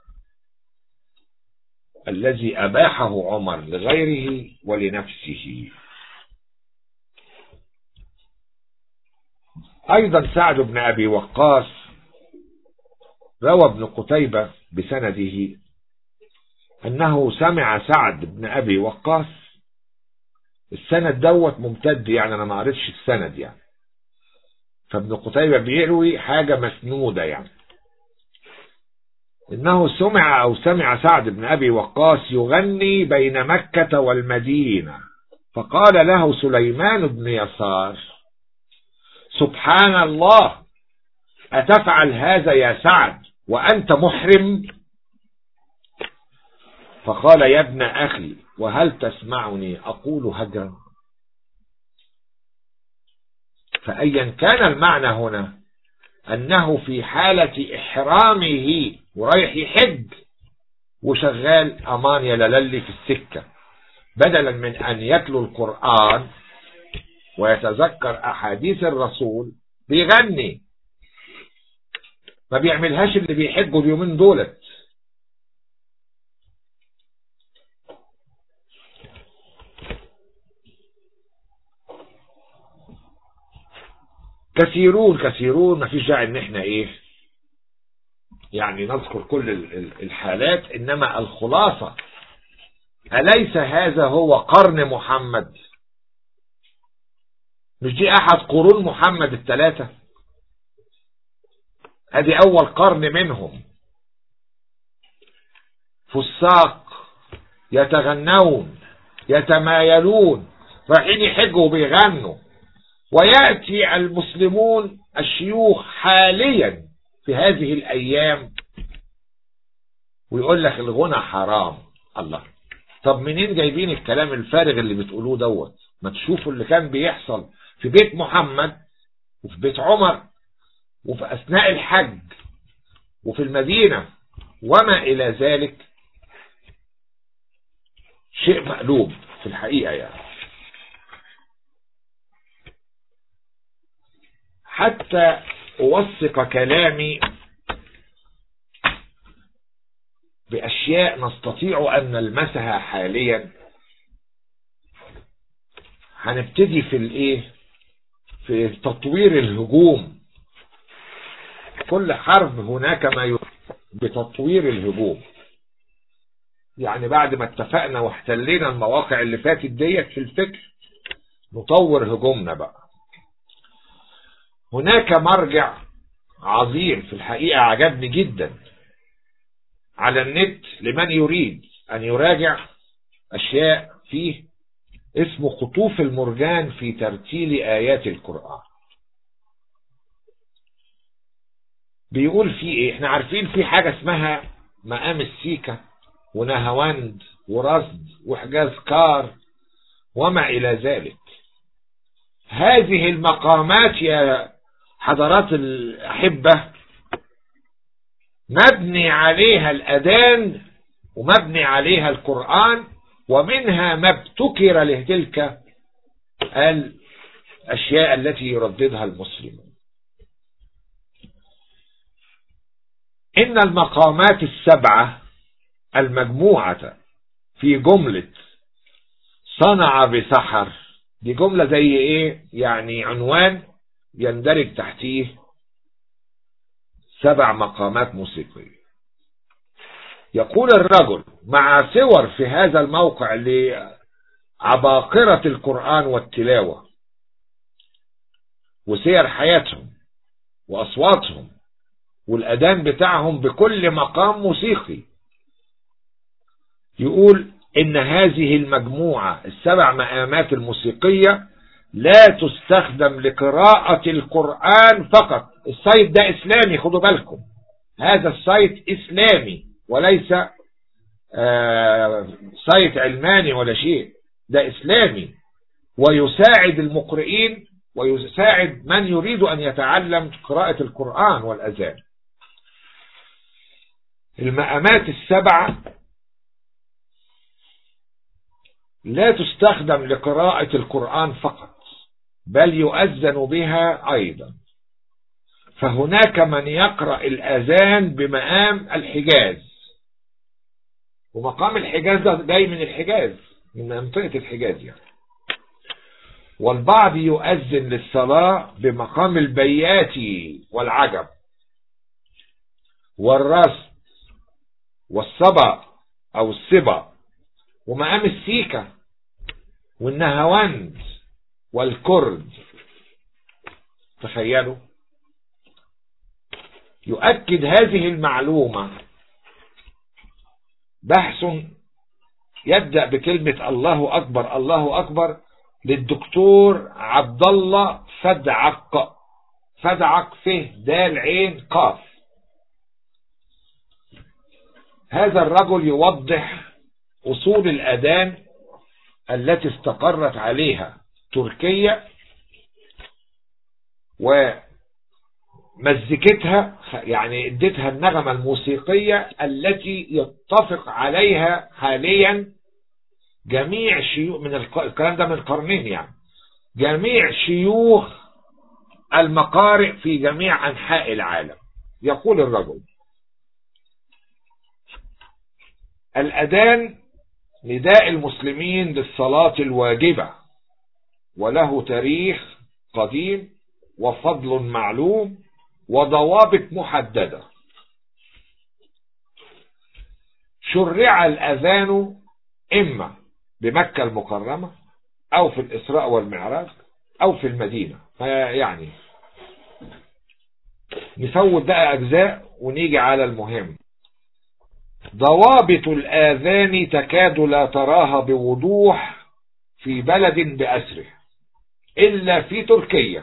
الذي أباحه عمر لغيره ولنفسه أيضا سعد بن أبي وقاص روى ابن قتيبة بسنده أنه سمع سعد بن أبي وقاص السند دوت ممتد يعني أنا ما قريتش السند يعني فابن قتيبة بيروي حاجة مسنودة يعني إنه سمع أو سمع سعد بن أبي وقاص يغني بين مكة والمدينة فقال له سليمان بن يسار سبحان الله أتفعل هذا يا سعد وأنت محرم فقال يا ابن أخي وهل تسمعني أقول هجرا فأيا كان المعنى هنا أنه في حالة إحرامه ورايح يحج وشغال أمان يا للي في السكة بدلا من أن يتلو القرآن ويتذكر أحاديث الرسول بيغني ما بيعملهاش اللي بيحبوا اليومين دولت كثيرون كثيرون ما فيش داعي ان احنا ايه يعني نذكر كل الحالات انما الخلاصة أليس هذا هو قرن محمد مش دي احد قرون محمد الثلاثة ادي اول قرن منهم فساق يتغنون يتمايلون رايحين يحجوا وبيغنوا ويأتي المسلمون الشيوخ حاليا في هذه الأيام ويقول لك الغنى حرام الله طب منين جايبين الكلام الفارغ اللي بتقولوه دوت ما تشوفوا اللي كان بيحصل في بيت محمد وفي بيت عمر وفي أثناء الحج وفي المدينة وما إلى ذلك شيء مقلوب في الحقيقة يعني حتى أوثق كلامي بأشياء نستطيع أن نلمسها حاليا هنبتدي في الايه في تطوير الهجوم كل حرب هناك ما بتطوير الهجوم يعني بعد ما اتفقنا واحتلينا المواقع اللي فاتت ديت في الفكر نطور هجومنا بقى هناك مرجع عظيم في الحقيقة عجبني جدا على النت لمن يريد أن يراجع أشياء فيه اسمه خطوف المرجان في ترتيل آيات القرآن بيقول فيه ايه احنا عارفين في حاجة اسمها مقام السيكة ونهواند ورصد وحجاز كار وما إلى ذلك هذه المقامات يا حضرات الأحبة مبني عليها الأذان ومبني عليها القرآن ومنها ما ابتكر لتلك الأشياء التي يرددها المسلمون إن المقامات السبعة المجموعة في جملة صنع بسحر دي جملة زي ايه يعني عنوان يندرج تحتيه سبع مقامات موسيقية يقول الرجل مع صور في هذا الموقع لعباقرة القرآن والتلاوة وسير حياتهم وأصواتهم والأدان بتاعهم بكل مقام موسيقي يقول إن هذه المجموعة السبع مقامات الموسيقية لا تستخدم لقراءة القرآن فقط السايت ده إسلامي خدوا بالكم هذا السايت إسلامي وليس آه سايت علماني ولا شيء ده إسلامي ويساعد المقرئين ويساعد من يريد أن يتعلم قراءة القرآن والأذان المقامات السبعة لا تستخدم لقراءة القرآن فقط بل يؤذن بها أيضا فهناك من يقرأ الأذان بمقام الحجاز ومقام الحجاز ده جاي من الحجاز من منطقة الحجاز يعني والبعض يؤذن للصلاة بمقام البياتي والعجب والرصد والصبا أو السبا ومقام السيكة والنهواند والكرد تخيلوا يؤكد هذه المعلومة بحث يبدأ بكلمة الله أكبر الله أكبر للدكتور عبد الله فدعق فدعق فيه دال عين قاف هذا الرجل يوضح أصول الأذان التي استقرت عليها تركيا ومزكتها يعني اديتها النغمة الموسيقية التي يتفق عليها حاليا جميع شيوخ من الكلام ده من قرنين يعني جميع شيوخ المقارئ في جميع أنحاء العالم يقول الرجل الأذان نداء المسلمين للصلاة الواجبة وله تاريخ قديم وفضل معلوم وضوابط محددة شرع الأذان إما بمكة المكرمة أو في الإسراء والمعراج أو في المدينة يعني نفوت بقى أجزاء ونيجي على المهم ضوابط الآذان تكاد لا تراها بوضوح في بلد بأسره إلا في تركيا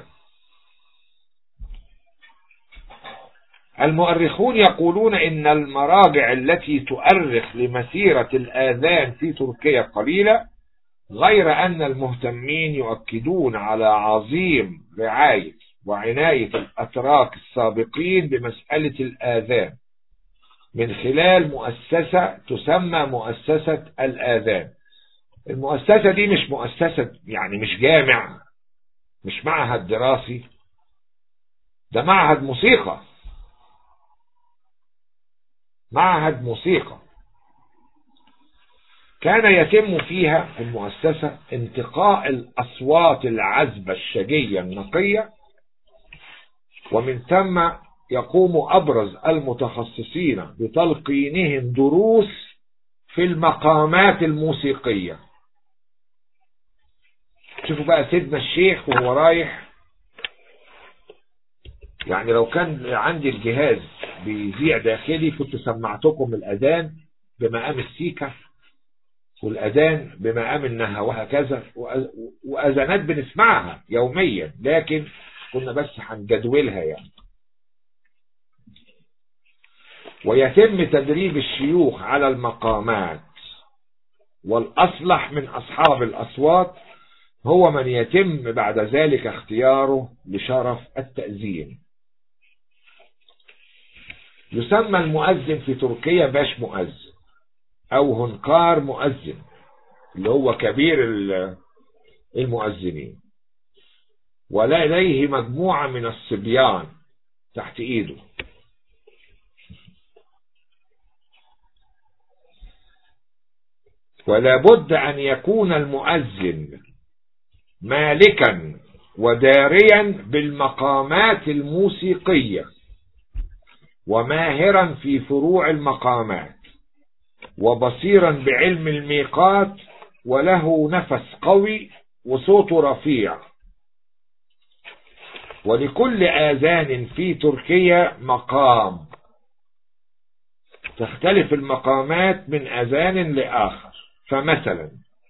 المؤرخون يقولون إن المراجع التي تؤرخ لمسيرة الآذان في تركيا قليلة غير أن المهتمين يؤكدون على عظيم رعاية وعناية الأتراك السابقين بمسألة الآذان من خلال مؤسسة تسمى مؤسسة الآذان المؤسسة دي مش مؤسسة يعني مش جامع مش معهد دراسي ده معهد موسيقى معهد موسيقى كان يتم فيها في المؤسسة انتقاء الأصوات العذبة الشجية النقية ومن ثم يقوم أبرز المتخصصين بتلقينهم دروس في المقامات الموسيقية شوفوا بقى سيدنا الشيخ وهو رايح يعني لو كان عندي الجهاز بيذيع داخلي كنت سمعتكم الأذان بمقام السيكة والأذان بمقام النهى وهكذا وأذانات بنسمعها يوميا لكن كنا بس هنجدولها يعني ويتم تدريب الشيوخ على المقامات والأصلح من أصحاب الأصوات هو من يتم بعد ذلك اختياره لشرف التأذين يسمى المؤذن في تركيا باش مؤذن أو هنكار مؤذن اللي هو كبير المؤذنين ولديه مجموعة من الصبيان تحت ايده ولا بد أن يكون المؤذن مالكا وداريا بالمقامات الموسيقية وماهرا في فروع المقامات وبصيرا بعلم الميقات وله نفس قوي وصوت رفيع ولكل آذان في تركيا مقام تختلف المقامات من أذان لآخر فمثلا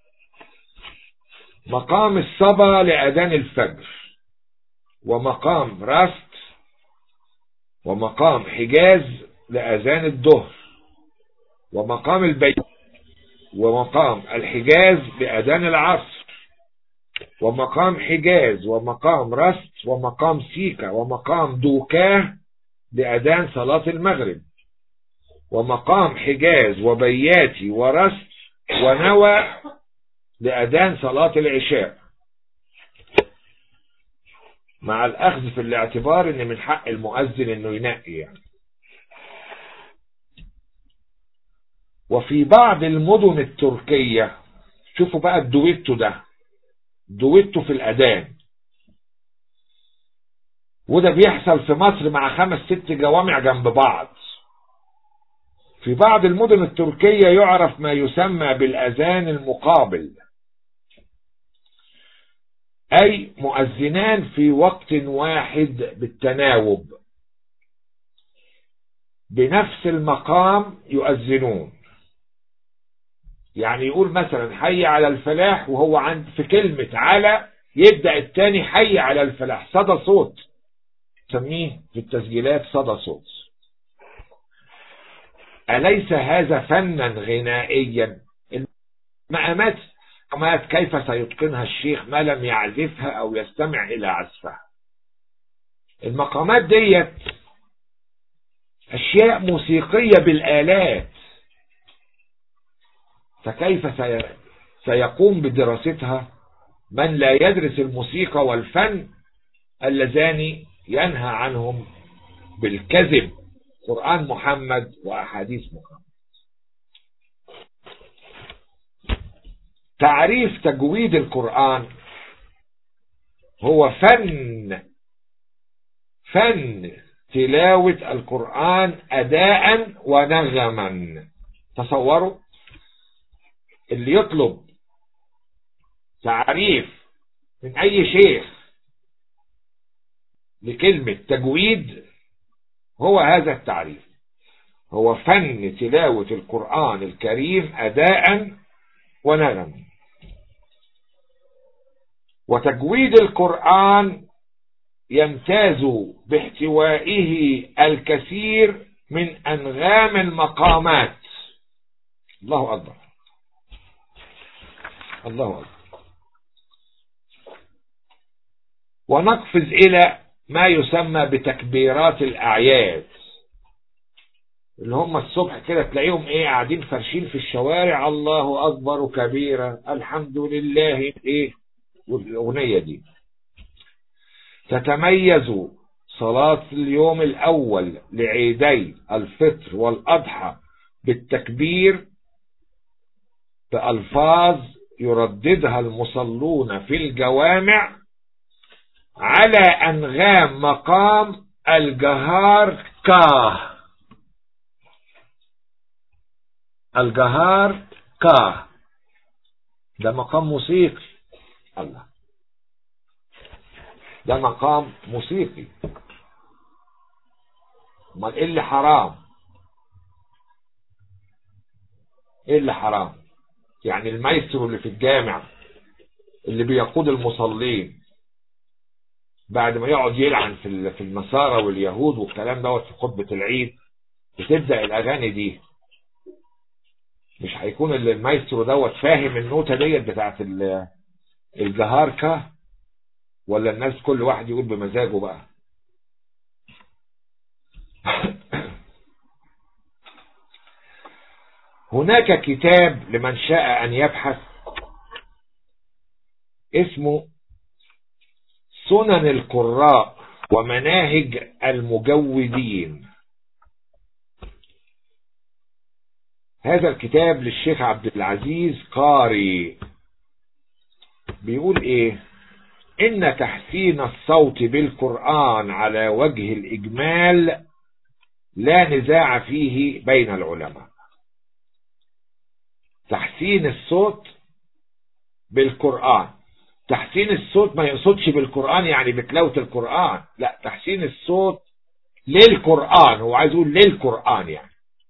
مقام الصبا لأذان الفجر ومقام راست ومقام حجاز لأذان الظهر ومقام البيت ومقام الحجاز لأذان العصر ومقام حجاز ومقام رست ومقام سيكا ومقام دوكاه لأذان صلاة المغرب ومقام حجاز وبياتي ورست ونوى لأذان صلاة العشاء مع الأخذ في الاعتبار ان من حق المؤذن انه ينقي يعني وفي بعض المدن التركية شوفوا بقى الدويتو ده دويتو في الأذان وده بيحصل في مصر مع خمس ست جوامع جنب بعض في بعض المدن التركية يعرف ما يسمى بالأذان المقابل أي مؤذنان في وقت واحد بالتناوب بنفس المقام يؤذنون يعني يقول مثلا حي على الفلاح وهو عند في كلمة على يبدأ التاني حي على الفلاح صدى صوت تسميه في التسجيلات صدى صوت أليس هذا فنا غنائيا المقامات مقامات كيف سيتقنها الشيخ ما لم يعزفها أو يستمع إلى عزفها المقامات ديت أشياء موسيقية بالآلات فكيف سيقوم بدراستها من لا يدرس الموسيقى والفن اللذان ينهى عنهم بالكذب قرآن محمد وأحاديث محمد تعريف تجويد القرآن هو فن فن تلاوة القرآن أداء ونغما تصوروا اللي يطلب تعريف من أي شيخ لكلمة تجويد هو هذا التعريف هو فن تلاوة القرآن الكريم أداء ونغما وتجويد القرآن يمتاز باحتوائه الكثير من أنغام المقامات الله أكبر الله أكبر ونقفز إلى ما يسمى بتكبيرات الأعياد اللي هم الصبح كده تلاقيهم ايه قاعدين فرشين في الشوارع الله أكبر كبيرا الحمد لله ايه والأغنية دي تتميز صلاة اليوم الأول لعيدي الفطر والأضحى بالتكبير بألفاظ يرددها المصلون في الجوامع على أنغام مقام الجهار كاه الجهار كاه ده مقام موسيقي الله ده مقام موسيقي امال ايه اللي حرام ايه اللي حرام يعني المايسترو اللي في الجامع اللي بيقود المصلين بعد ما يقعد يلعن في في النصارى واليهود والكلام دوت في خطبه العيد بتبدا الاغاني دي مش هيكون المايسترو دوت فاهم النوتة ديت بتاعت الجهاركة ولا الناس كل واحد يقول بمزاجه بقى هناك كتاب لمن شاء أن يبحث اسمه سنن القراء ومناهج المجودين هذا الكتاب للشيخ عبد العزيز قاري بيقول ايه ان تحسين الصوت بالقرآن على وجه الاجمال لا نزاع فيه بين العلماء تحسين الصوت بالقرآن تحسين الصوت ما يقصدش بالقرآن يعني بتلاوة القرآن لا تحسين الصوت للقرآن هو عايز يقول للقرآن يعني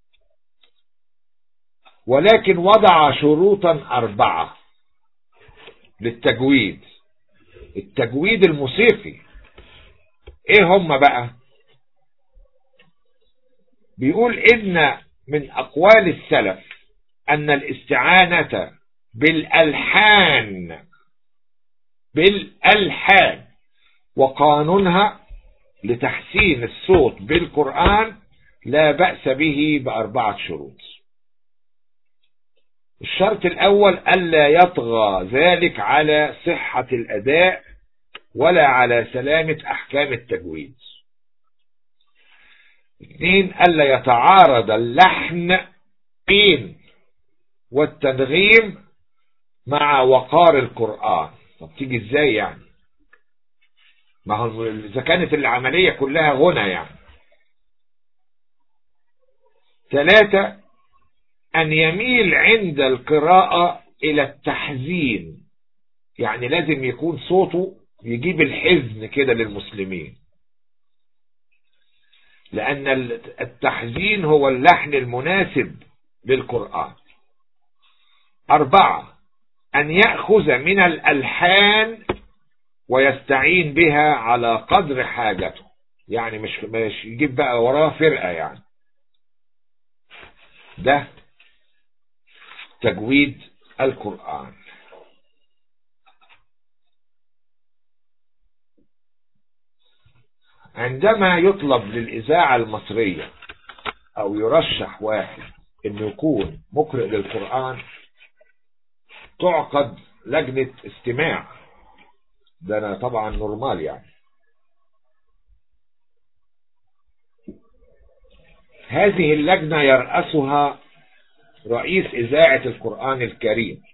ولكن وضع شروطا أربعة للتجويد التجويد الموسيقي ايه هم بقى بيقول ان من اقوال السلف ان الاستعانة بالالحان بالالحان وقانونها لتحسين الصوت بالقرآن لا بأس به بأربعة شروط الشرط الأول ألا يطغى ذلك على صحة الأداء ولا على سلامة أحكام التجويد اثنين ألا يتعارض اللحن قين والتنغيم مع وقار القرآن طب تيجي ازاي يعني ما هو اذا كانت العملية كلها غنى يعني ثلاثة أن يميل عند القراءة إلى التحزين يعني لازم يكون صوته يجيب الحزن كده للمسلمين لأن التحزين هو اللحن المناسب للقرآن أربعة أن يأخذ من الألحان ويستعين بها على قدر حاجته يعني مش مش يجيب بقى وراه فرقة يعني ده تجويد القرآن عندما يطلب للإذاعة المصرية أو يرشح واحد إنه يكون مقرئ للقرآن تعقد لجنة استماع ده انا طبعا نورمال يعني هذه اللجنة يرأسها رئيس إذاعة القرآن الكريم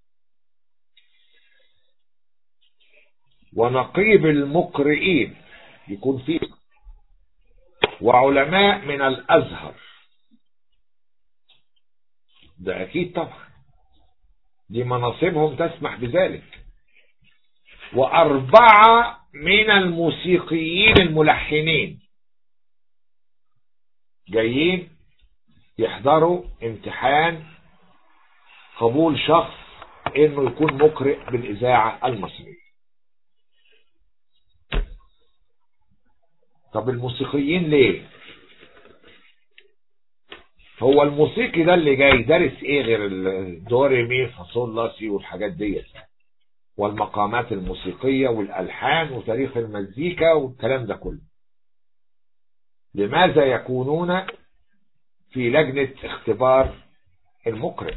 ونقيب المقرئين يكون فيه وعلماء من الأزهر ده أكيد طبعا دي مناصبهم تسمح بذلك وأربعة من الموسيقيين الملحنين جايين يحضروا امتحان قبول شخص انه يكون مقرئ بالاذاعة المصرية طب الموسيقيين ليه هو الموسيقي ده اللي جاي دارس ايه غير الدوري مي فاصول لا سي والحاجات ديت والمقامات الموسيقية والالحان وتاريخ المزيكا والكلام ده كله لماذا يكونون في لجنة اختبار المقرئ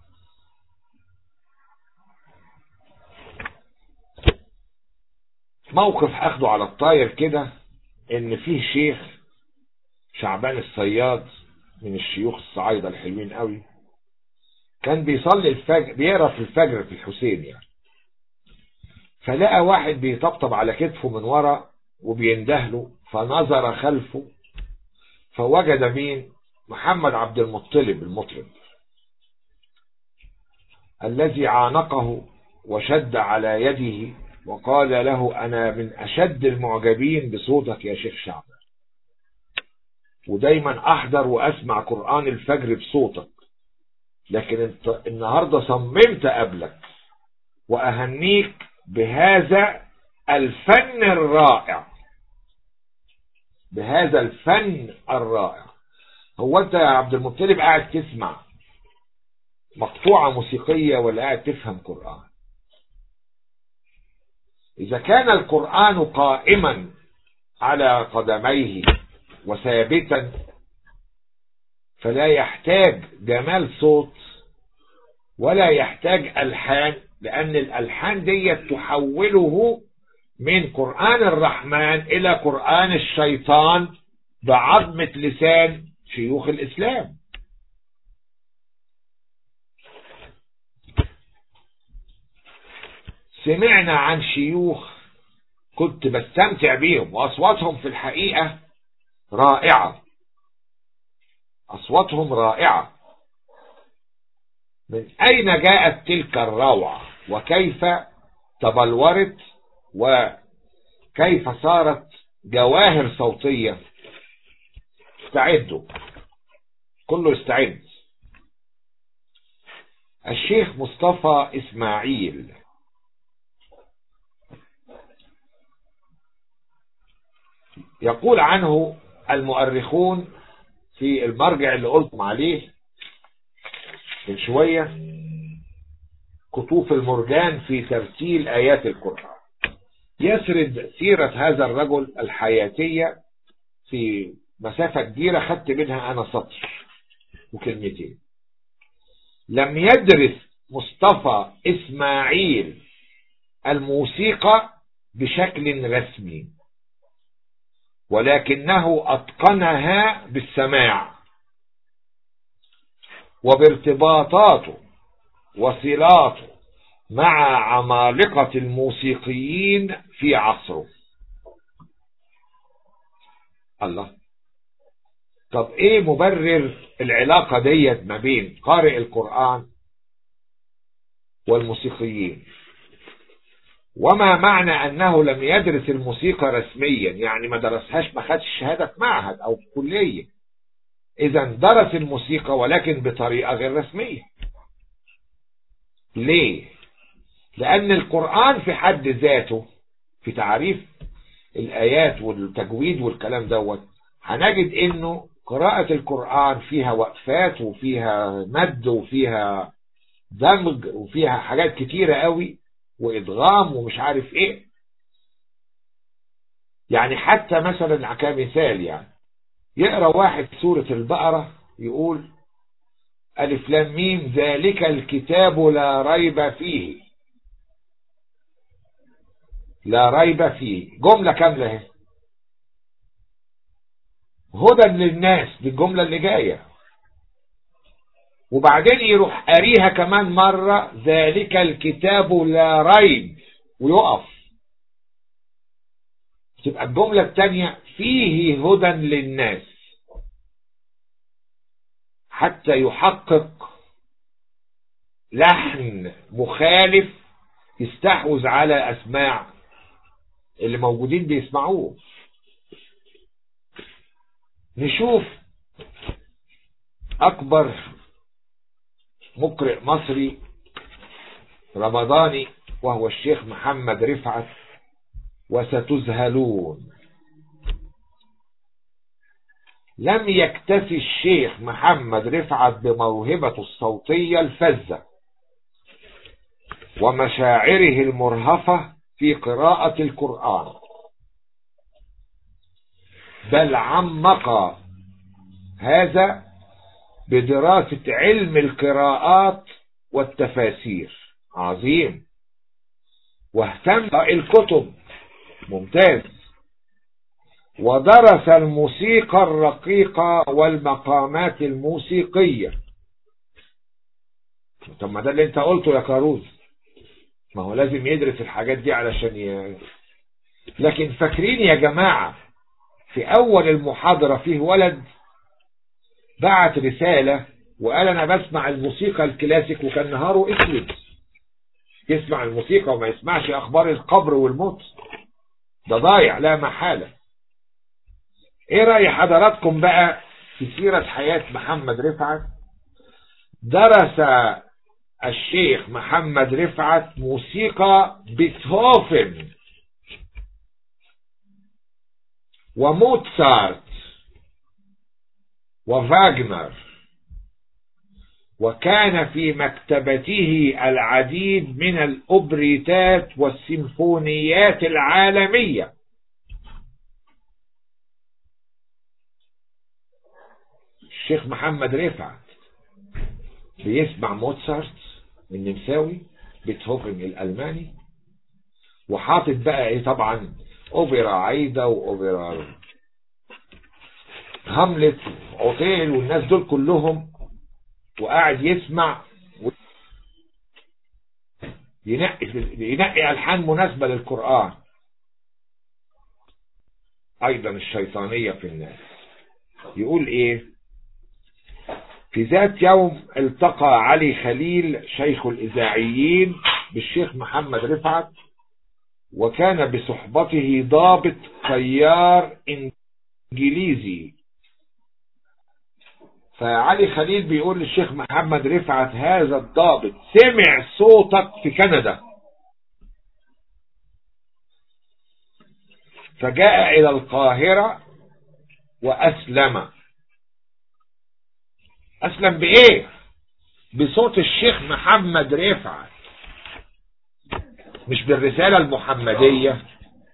موقف اخده على الطاير كده ان فيه شيخ شعبان الصياد من الشيوخ الصعايدة الحلوين قوي كان بيصلي الفجر بيقرا في الفجر في الحسين يعني فلقى واحد بيطبطب على كتفه من ورا وبيندهله فنظر خلفه فوجد مين محمد عبد المطلب المطرب الذي عانقه وشد على يده وقال له أنا من أشد المعجبين بصوتك يا شيخ شعب ودايما أحضر وأسمع قرآن الفجر بصوتك لكن انت النهاردة صممت قبلك وأهنيك بهذا الفن الرائع بهذا الفن الرائع هو انت يا عبد المطلب قاعد تسمع مقطوعة موسيقية ولا قاعد تفهم قرآن إذا كان القرآن قائما على قدميه وثابتا فلا يحتاج جمال صوت ولا يحتاج ألحان لأن الألحان دي تحوله من قرآن الرحمن إلى قرآن الشيطان بعظمة لسان شيوخ الإسلام سمعنا عن شيوخ كنت بستمتع بيهم وأصواتهم في الحقيقة رائعة أصواتهم رائعة من أين جاءت تلك الروعة وكيف تبلورت وكيف صارت جواهر صوتية استعدوا كله استعد الشيخ مصطفى إسماعيل يقول عنه المؤرخون في المرجع اللي قلتم عليه من شوية كتوف المرجان في ترتيل آيات القرآن يسرد سيرة هذا الرجل الحياتية في مسافة كبيرة خدت منها أنا سطر وكلمتين لم يدرس مصطفى إسماعيل الموسيقى بشكل رسمي ولكنه أتقنها بالسماع وبارتباطاته وصلاته مع عمالقة الموسيقيين في عصره الله طب ايه مبرر العلاقة ديت ما بين قارئ القرآن والموسيقيين وما معنى انه لم يدرس الموسيقى رسميا يعني ما درسهاش ما خدش شهادة معهد او كلية اذا درس الموسيقى ولكن بطريقة غير رسمية ليه لان القرآن في حد ذاته في تعريف الايات والتجويد والكلام دوت هنجد انه قراءة القرآن فيها وقفات وفيها مد وفيها دمج وفيها حاجات كتيرة قوي وادغام ومش عارف ايه يعني حتى مثلا كمثال يعني يقرأ واحد سورة البقرة يقول ألف لام ميم ذلك الكتاب لا ريب فيه لا ريب فيه جملة كاملة اهي هدى للناس دي الجملة اللي جاية وبعدين يروح قاريها كمان مرة ذلك الكتاب لا ريب ويقف تبقى الجملة الثانية فيه هدى للناس حتى يحقق لحن مخالف يستحوذ على أسماع اللي موجودين بيسمعوه نشوف أكبر مقرئ مصري رمضاني وهو الشيخ محمد رفعت وستذهلون لم يكتفي الشيخ محمد رفعت بموهبته الصوتية الفزة ومشاعره المرهفة في قراءة القرآن بل عمق هذا بدراسة علم القراءات والتفاسير عظيم واهتم الكتب ممتاز ودرس الموسيقى الرقيقة والمقامات الموسيقية طب ما ده اللي انت قلته يا كاروز ما هو لازم يدرس الحاجات دي علشان ي... لكن فاكرين يا جماعة في اول المحاضرة فيه ولد بعت رسالة وقال انا بسمع الموسيقى الكلاسيك وكان نهاره اسود يسمع الموسيقى وما يسمعش اخبار القبر والموت ده ضايع لا محالة ايه رأي حضراتكم بقى في سيرة حياة محمد رفعت درس الشيخ محمد رفعت موسيقى بيتهوفن وموتسارت وفاغنر وكان في مكتبته العديد من الأوبريتات والسيمفونيات العالمية الشيخ محمد رفعت بيسمع موتسارت النمساوي بيتهوفن الألماني وحاطط بقى ايه طبعا اوبرا عايدة واوبرا هاملت اوتيل والناس دول كلهم وقاعد يسمع ينقي ينقي الحان مناسبة للقرآن ايضا الشيطانية في الناس يقول ايه في ذات يوم التقى علي خليل شيخ الإذاعيين بالشيخ محمد رفعت وكان بصحبته ضابط طيار إنجليزي فعلي خليل بيقول للشيخ محمد رفعت هذا الضابط سمع صوتك في كندا فجاء إلى القاهرة وأسلم أسلم بإيه بصوت الشيخ محمد رفعت مش بالرسالة المحمدية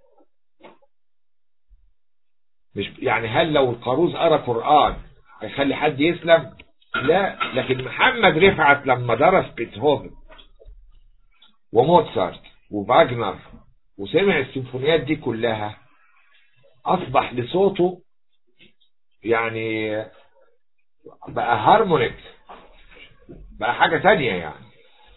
مش يعني هل لو القاروز قرأ قرآن هيخلي حد يسلم لا لكن محمد رفعت لما درس بيتهوفن وموتسارت وفاجنر وسمع السيمفونيات دي كلها اصبح لصوته يعني بقى هارمونيك بقى حاجة تانية يعني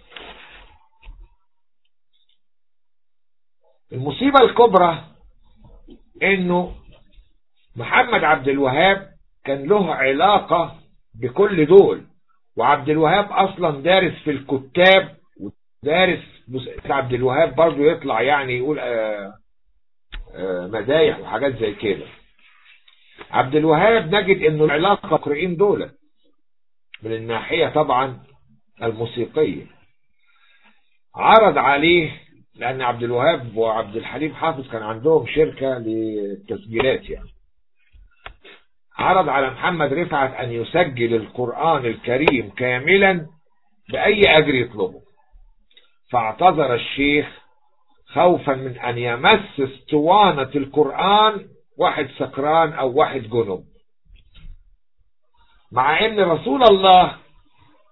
المصيبة الكبرى انه محمد عبد الوهاب كان له علاقة بكل دول وعبد الوهاب اصلا دارس في الكتاب ودارس عبد الوهاب برضو يطلع يعني يقول آآ آآ مدايح وحاجات زي كده عبد الوهاب نجد انه العلاقة قرئين دول من الناحية طبعا الموسيقية عرض عليه لان عبد الوهاب وعبد الحليم حافظ كان عندهم شركة للتسجيلات يعني عرض على محمد رفعت ان يسجل القرآن الكريم كاملا بأي أجر يطلبه فاعتذر الشيخ خوفا من أن يمس اسطوانة القرآن واحد سكران أو واحد جنب مع أن رسول الله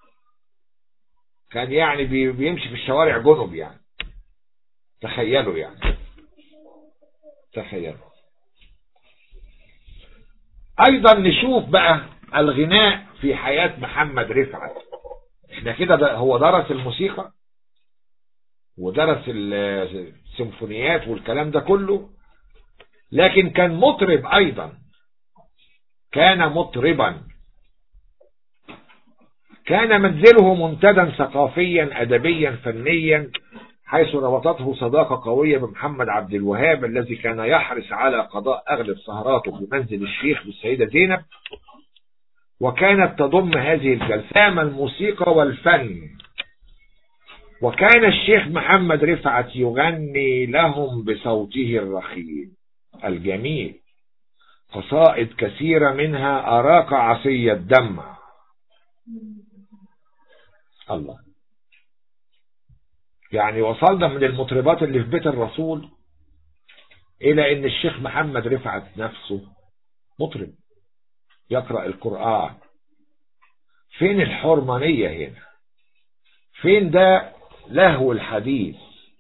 كان يعني بيمشي في الشوارع جنب يعني تخيلوا يعني تخيلوا ايضا نشوف بقى الغناء في حياة محمد رفعت احنا كده هو درس الموسيقى ودرس السيمفونيات والكلام ده كله لكن كان مطرب ايضا كان مطربا كان منزله منتدى ثقافيا ادبيا فنيا حيث ربطته صداقة قوية بمحمد عبد الوهاب الذي كان يحرص على قضاء أغلب سهراته بمنزل الشيخ بالسيدة زينب وكانت تضم هذه الجلسام الموسيقى والفن وكان الشيخ محمد رفعت يغني لهم بصوته الرخيم الجميل قصائد كثيرة منها أراك عصي الدمع الله يعني وصلنا من المطربات اللي في بيت الرسول إلى أن الشيخ محمد رفعت نفسه مطرب يقرأ القرآن فين الحرمانية هنا فين ده لهو الحديث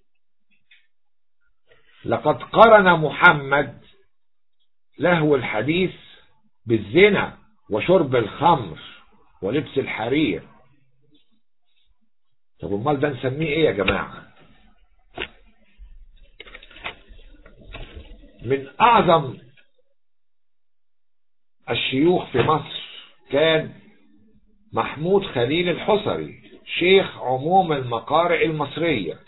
لقد قرن محمد لهو الحديث بالزنا وشرب الخمر ولبس الحرير طب امال ده نسميه ايه يا جماعة من اعظم الشيوخ في مصر كان محمود خليل الحصري شيخ عموم المقارئ المصرية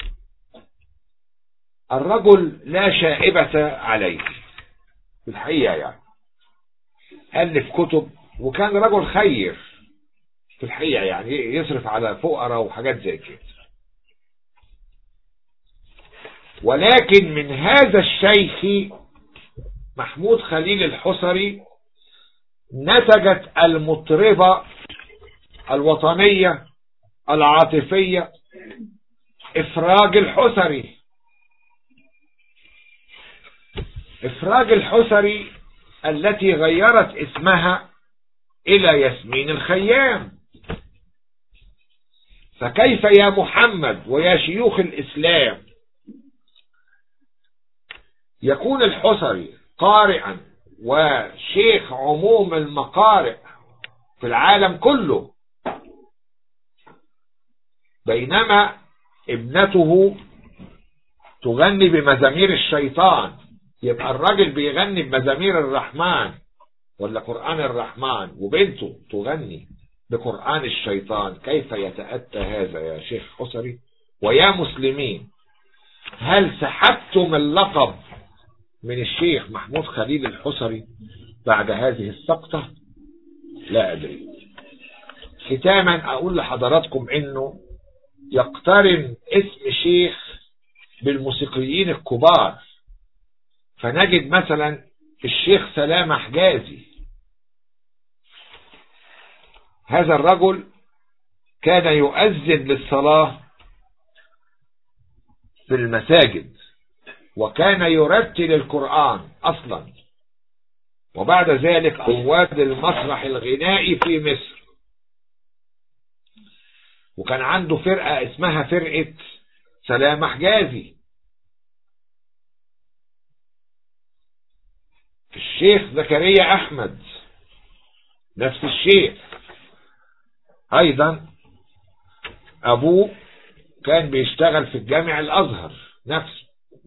الرجل لا شائبة عليه في الحقيقة يعني ألف كتب وكان رجل خير في الحقيقة يعني يصرف على فقراء وحاجات زي كده ولكن من هذا الشيخ محمود خليل الحصري نتجت المطربة الوطنية العاطفية افراج الحسري افراج الحسري التي غيرت اسمها الى ياسمين الخيام فكيف يا محمد ويا شيوخ الاسلام يكون الحسري قارئا وشيخ عموم المقارئ في العالم كله بينما ابنته تغني بمزامير الشيطان يبقى الراجل بيغني بمزامير الرحمن ولا قرآن الرحمن وبنته تغني بقرآن الشيطان كيف يتأتى هذا يا شيخ حسري ويا مسلمين هل سحبتم اللقب من الشيخ محمود خليل الحسري بعد هذه السقطة لا أدري ختاما أقول لحضراتكم أنه يقترن اسم شيخ بالموسيقيين الكبار فنجد مثلا الشيخ سلامة حجازي هذا الرجل كان يؤذن للصلاة في المساجد وكان يرتل القرآن أصلا وبعد ذلك رواد المسرح الغنائي في مصر وكان عنده فرقة اسمها فرقة سلام حجازي الشيخ زكريا أحمد نفس الشيء أيضا أبوه كان بيشتغل في الجامع الأزهر نفسه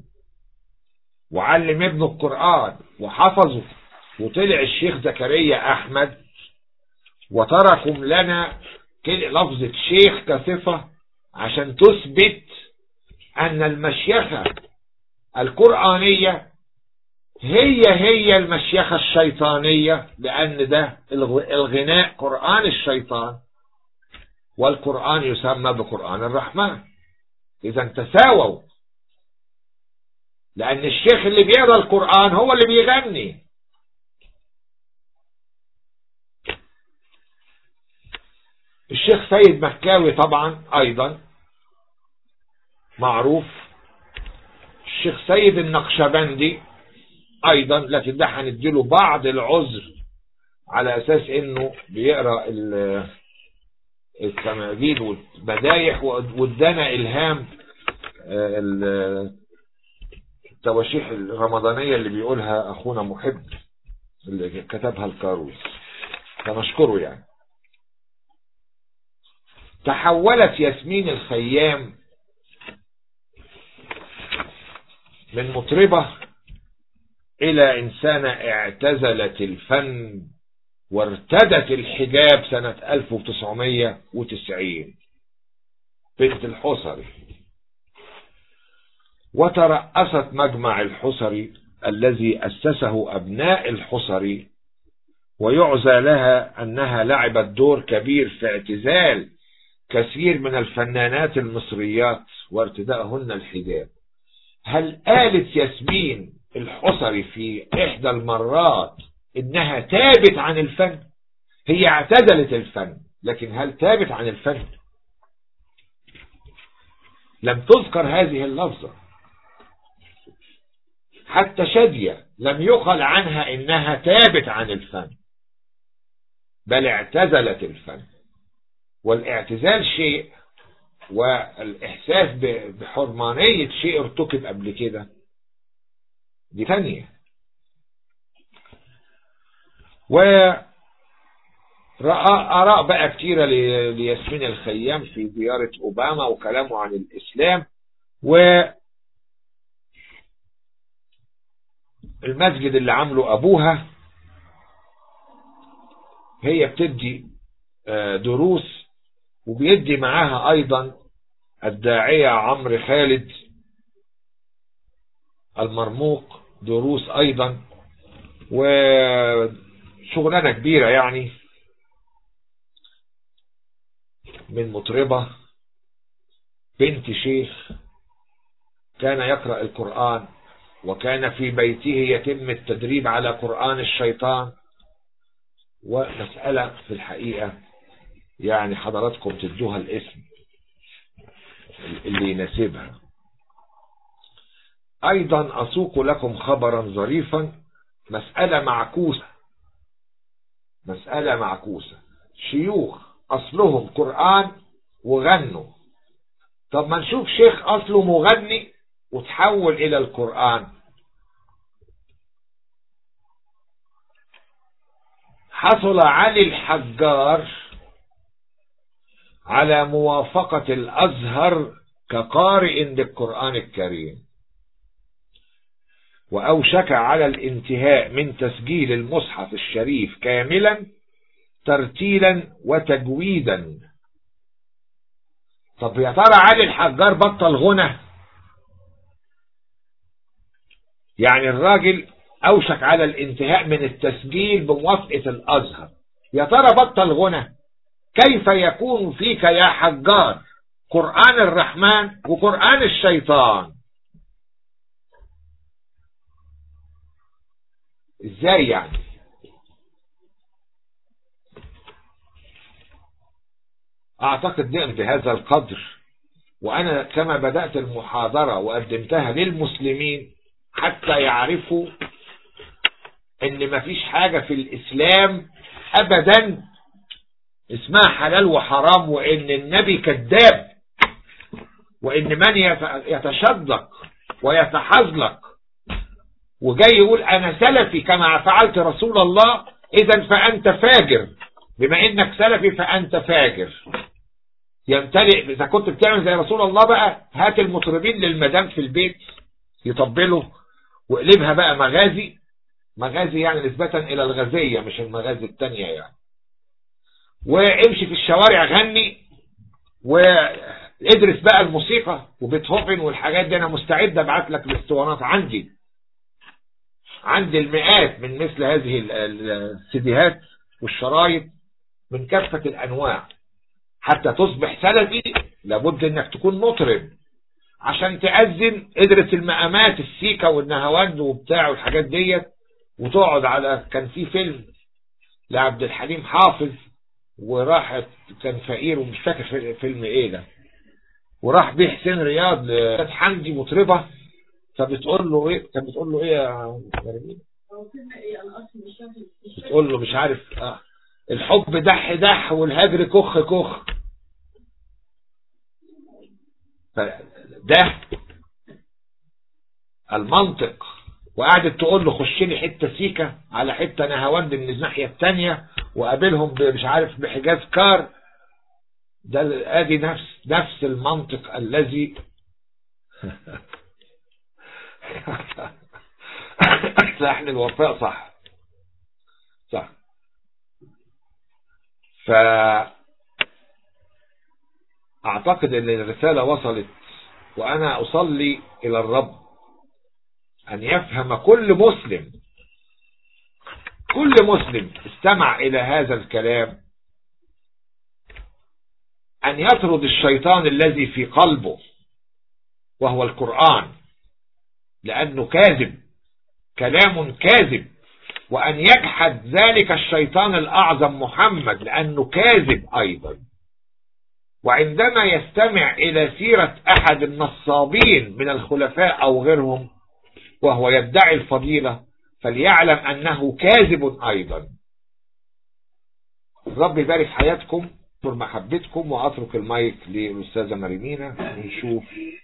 وعلم ابنه القرآن وحفظه وطلع الشيخ زكريا أحمد وتركم لنا لفظة شيخ كصفة عشان تثبت أن المشيخة القرآنية هي هي المشيخة الشيطانية لأن ده الغناء قرآن الشيطان والقرآن يسمى بقرآن الرحمن إذا تساووا لأن الشيخ اللي بيقرأ القرآن هو اللي بيغني الشيخ سيد مكاوي طبعا أيضا معروف الشيخ سيد النقشبندي أيضا لكن ده هنديله بعض العذر على أساس إنه بيقرأ السماجيد والمدايح وادانا الهام التواشيح الرمضانية اللي بيقولها اخونا محب اللي كتبها الكاروس فنشكره يعني تحولت ياسمين الخيام من مطربة الى انسانة اعتزلت الفن وارتدت الحجاب سنة 1990 بنت الحصري وترأست مجمع الحصري الذي أسسه أبناء الحصري ويعزى لها أنها لعبت دور كبير في اعتزال كثير من الفنانات المصريات وارتدائهن الحجاب هل قالت ياسمين الحصري في إحدى المرات إنها تابت عن الفن هي اعتزلت الفن لكن هل تابت عن الفن لم تذكر هذه اللفظة حتى شادية لم يقل عنها إنها تابت عن الفن بل اعتزلت الفن والاعتزال شيء والإحساس بحرمانية شيء ارتكب قبل كده دي ثانية و آراء بقى كتيرة لياسمين الخيام في زيارة أوباما وكلامه عن الإسلام و المسجد اللي عامله أبوها هي بتدي دروس وبيدي معاها أيضا الداعية عمرو خالد المرموق دروس أيضا وشغلانة كبيرة يعني من مطربة بنت شيخ كان يقرأ القرآن وكان في بيته يتم التدريب على قرآن الشيطان ومسألة في الحقيقة يعني حضراتكم تدوها الاسم اللي يناسبها أيضا أسوق لكم خبرا ظريفا مسألة معكوسة مسألة معكوسة شيوخ أصلهم قرآن وغنوا طب ما نشوف شيخ أصله مغني وتحول إلى القرآن حصل علي الحجار على موافقة الأزهر كقارئ للقرآن الكريم وأوشك على الانتهاء من تسجيل المصحف الشريف كاملا ترتيلا وتجويدا طب يا ترى علي الحجار بطل غنى يعني الراجل أوشك على الانتهاء من التسجيل بموافقة الأزهر يا ترى بطل غنى كيف يكون فيك يا حجار قرآن الرحمن وقرآن الشيطان ازاي يعني اعتقد نقف بهذا القدر وانا كما بدأت المحاضرة وقدمتها للمسلمين حتى يعرفوا ان مفيش حاجة في الاسلام ابدا اسمها حلال وحرام وان النبي كذاب وان من يتشدق ويتحزلق وجاي يقول انا سلفي كما فعلت رسول الله اذا فانت فاجر بما انك سلفي فانت فاجر يمتلئ اذا كنت بتعمل زي رسول الله بقى هات المطربين للمدام في البيت يطبلوا واقلبها بقى مغازي مغازي يعني نسبة الى الغازية مش المغازي التانية يعني وامشي في الشوارع غني وادرس بقى الموسيقى وبيتهوفن والحاجات دي انا مستعد ابعت لك الاسطوانات عندي عندي المئات من مثل هذه السيديهات والشرايط من كافة الانواع حتى تصبح سلفي لابد انك تكون مطرب عشان تأذن ادرس المقامات السيكا والنهواند وبتاع والحاجات ديت وتقعد على كان في فيلم لعبد الحليم حافظ وراحت كان فقير ومش فاكر فيلم ايه ده وراح بيه حسين رياض كانت حمدي مطربة فبتقول له ايه كانت بتقول له ايه يا مرمين بتقول له مش عارف اه الحب دح دح والهجر كخ كخ فده المنطق وقعدت تقول له خش لي حته سيكه على حته نهاوند من الناحيه الثانيه وقابلهم مش عارف بحجاز كار ده ادي نفس نفس المنطق الذي لحن الوفاء صح صح ف اعتقد ان الرسالة وصلت وانا اصلي الى الرب ان يفهم كل مسلم كل مسلم استمع الى هذا الكلام ان يطرد الشيطان الذي في قلبه وهو القرآن لانه كاذب كلام كاذب وأن يجحد ذلك الشيطان الأعظم محمد لأنه كاذب أيضا وعندما يستمع إلى سيرة أحد النصابين من الخلفاء أو غيرهم وهو يدعي الفضيلة فليعلم أنه كاذب أيضا رب يبارك حياتكم طول محبتكم وأترك المايك للأستاذة مريمينا نشوف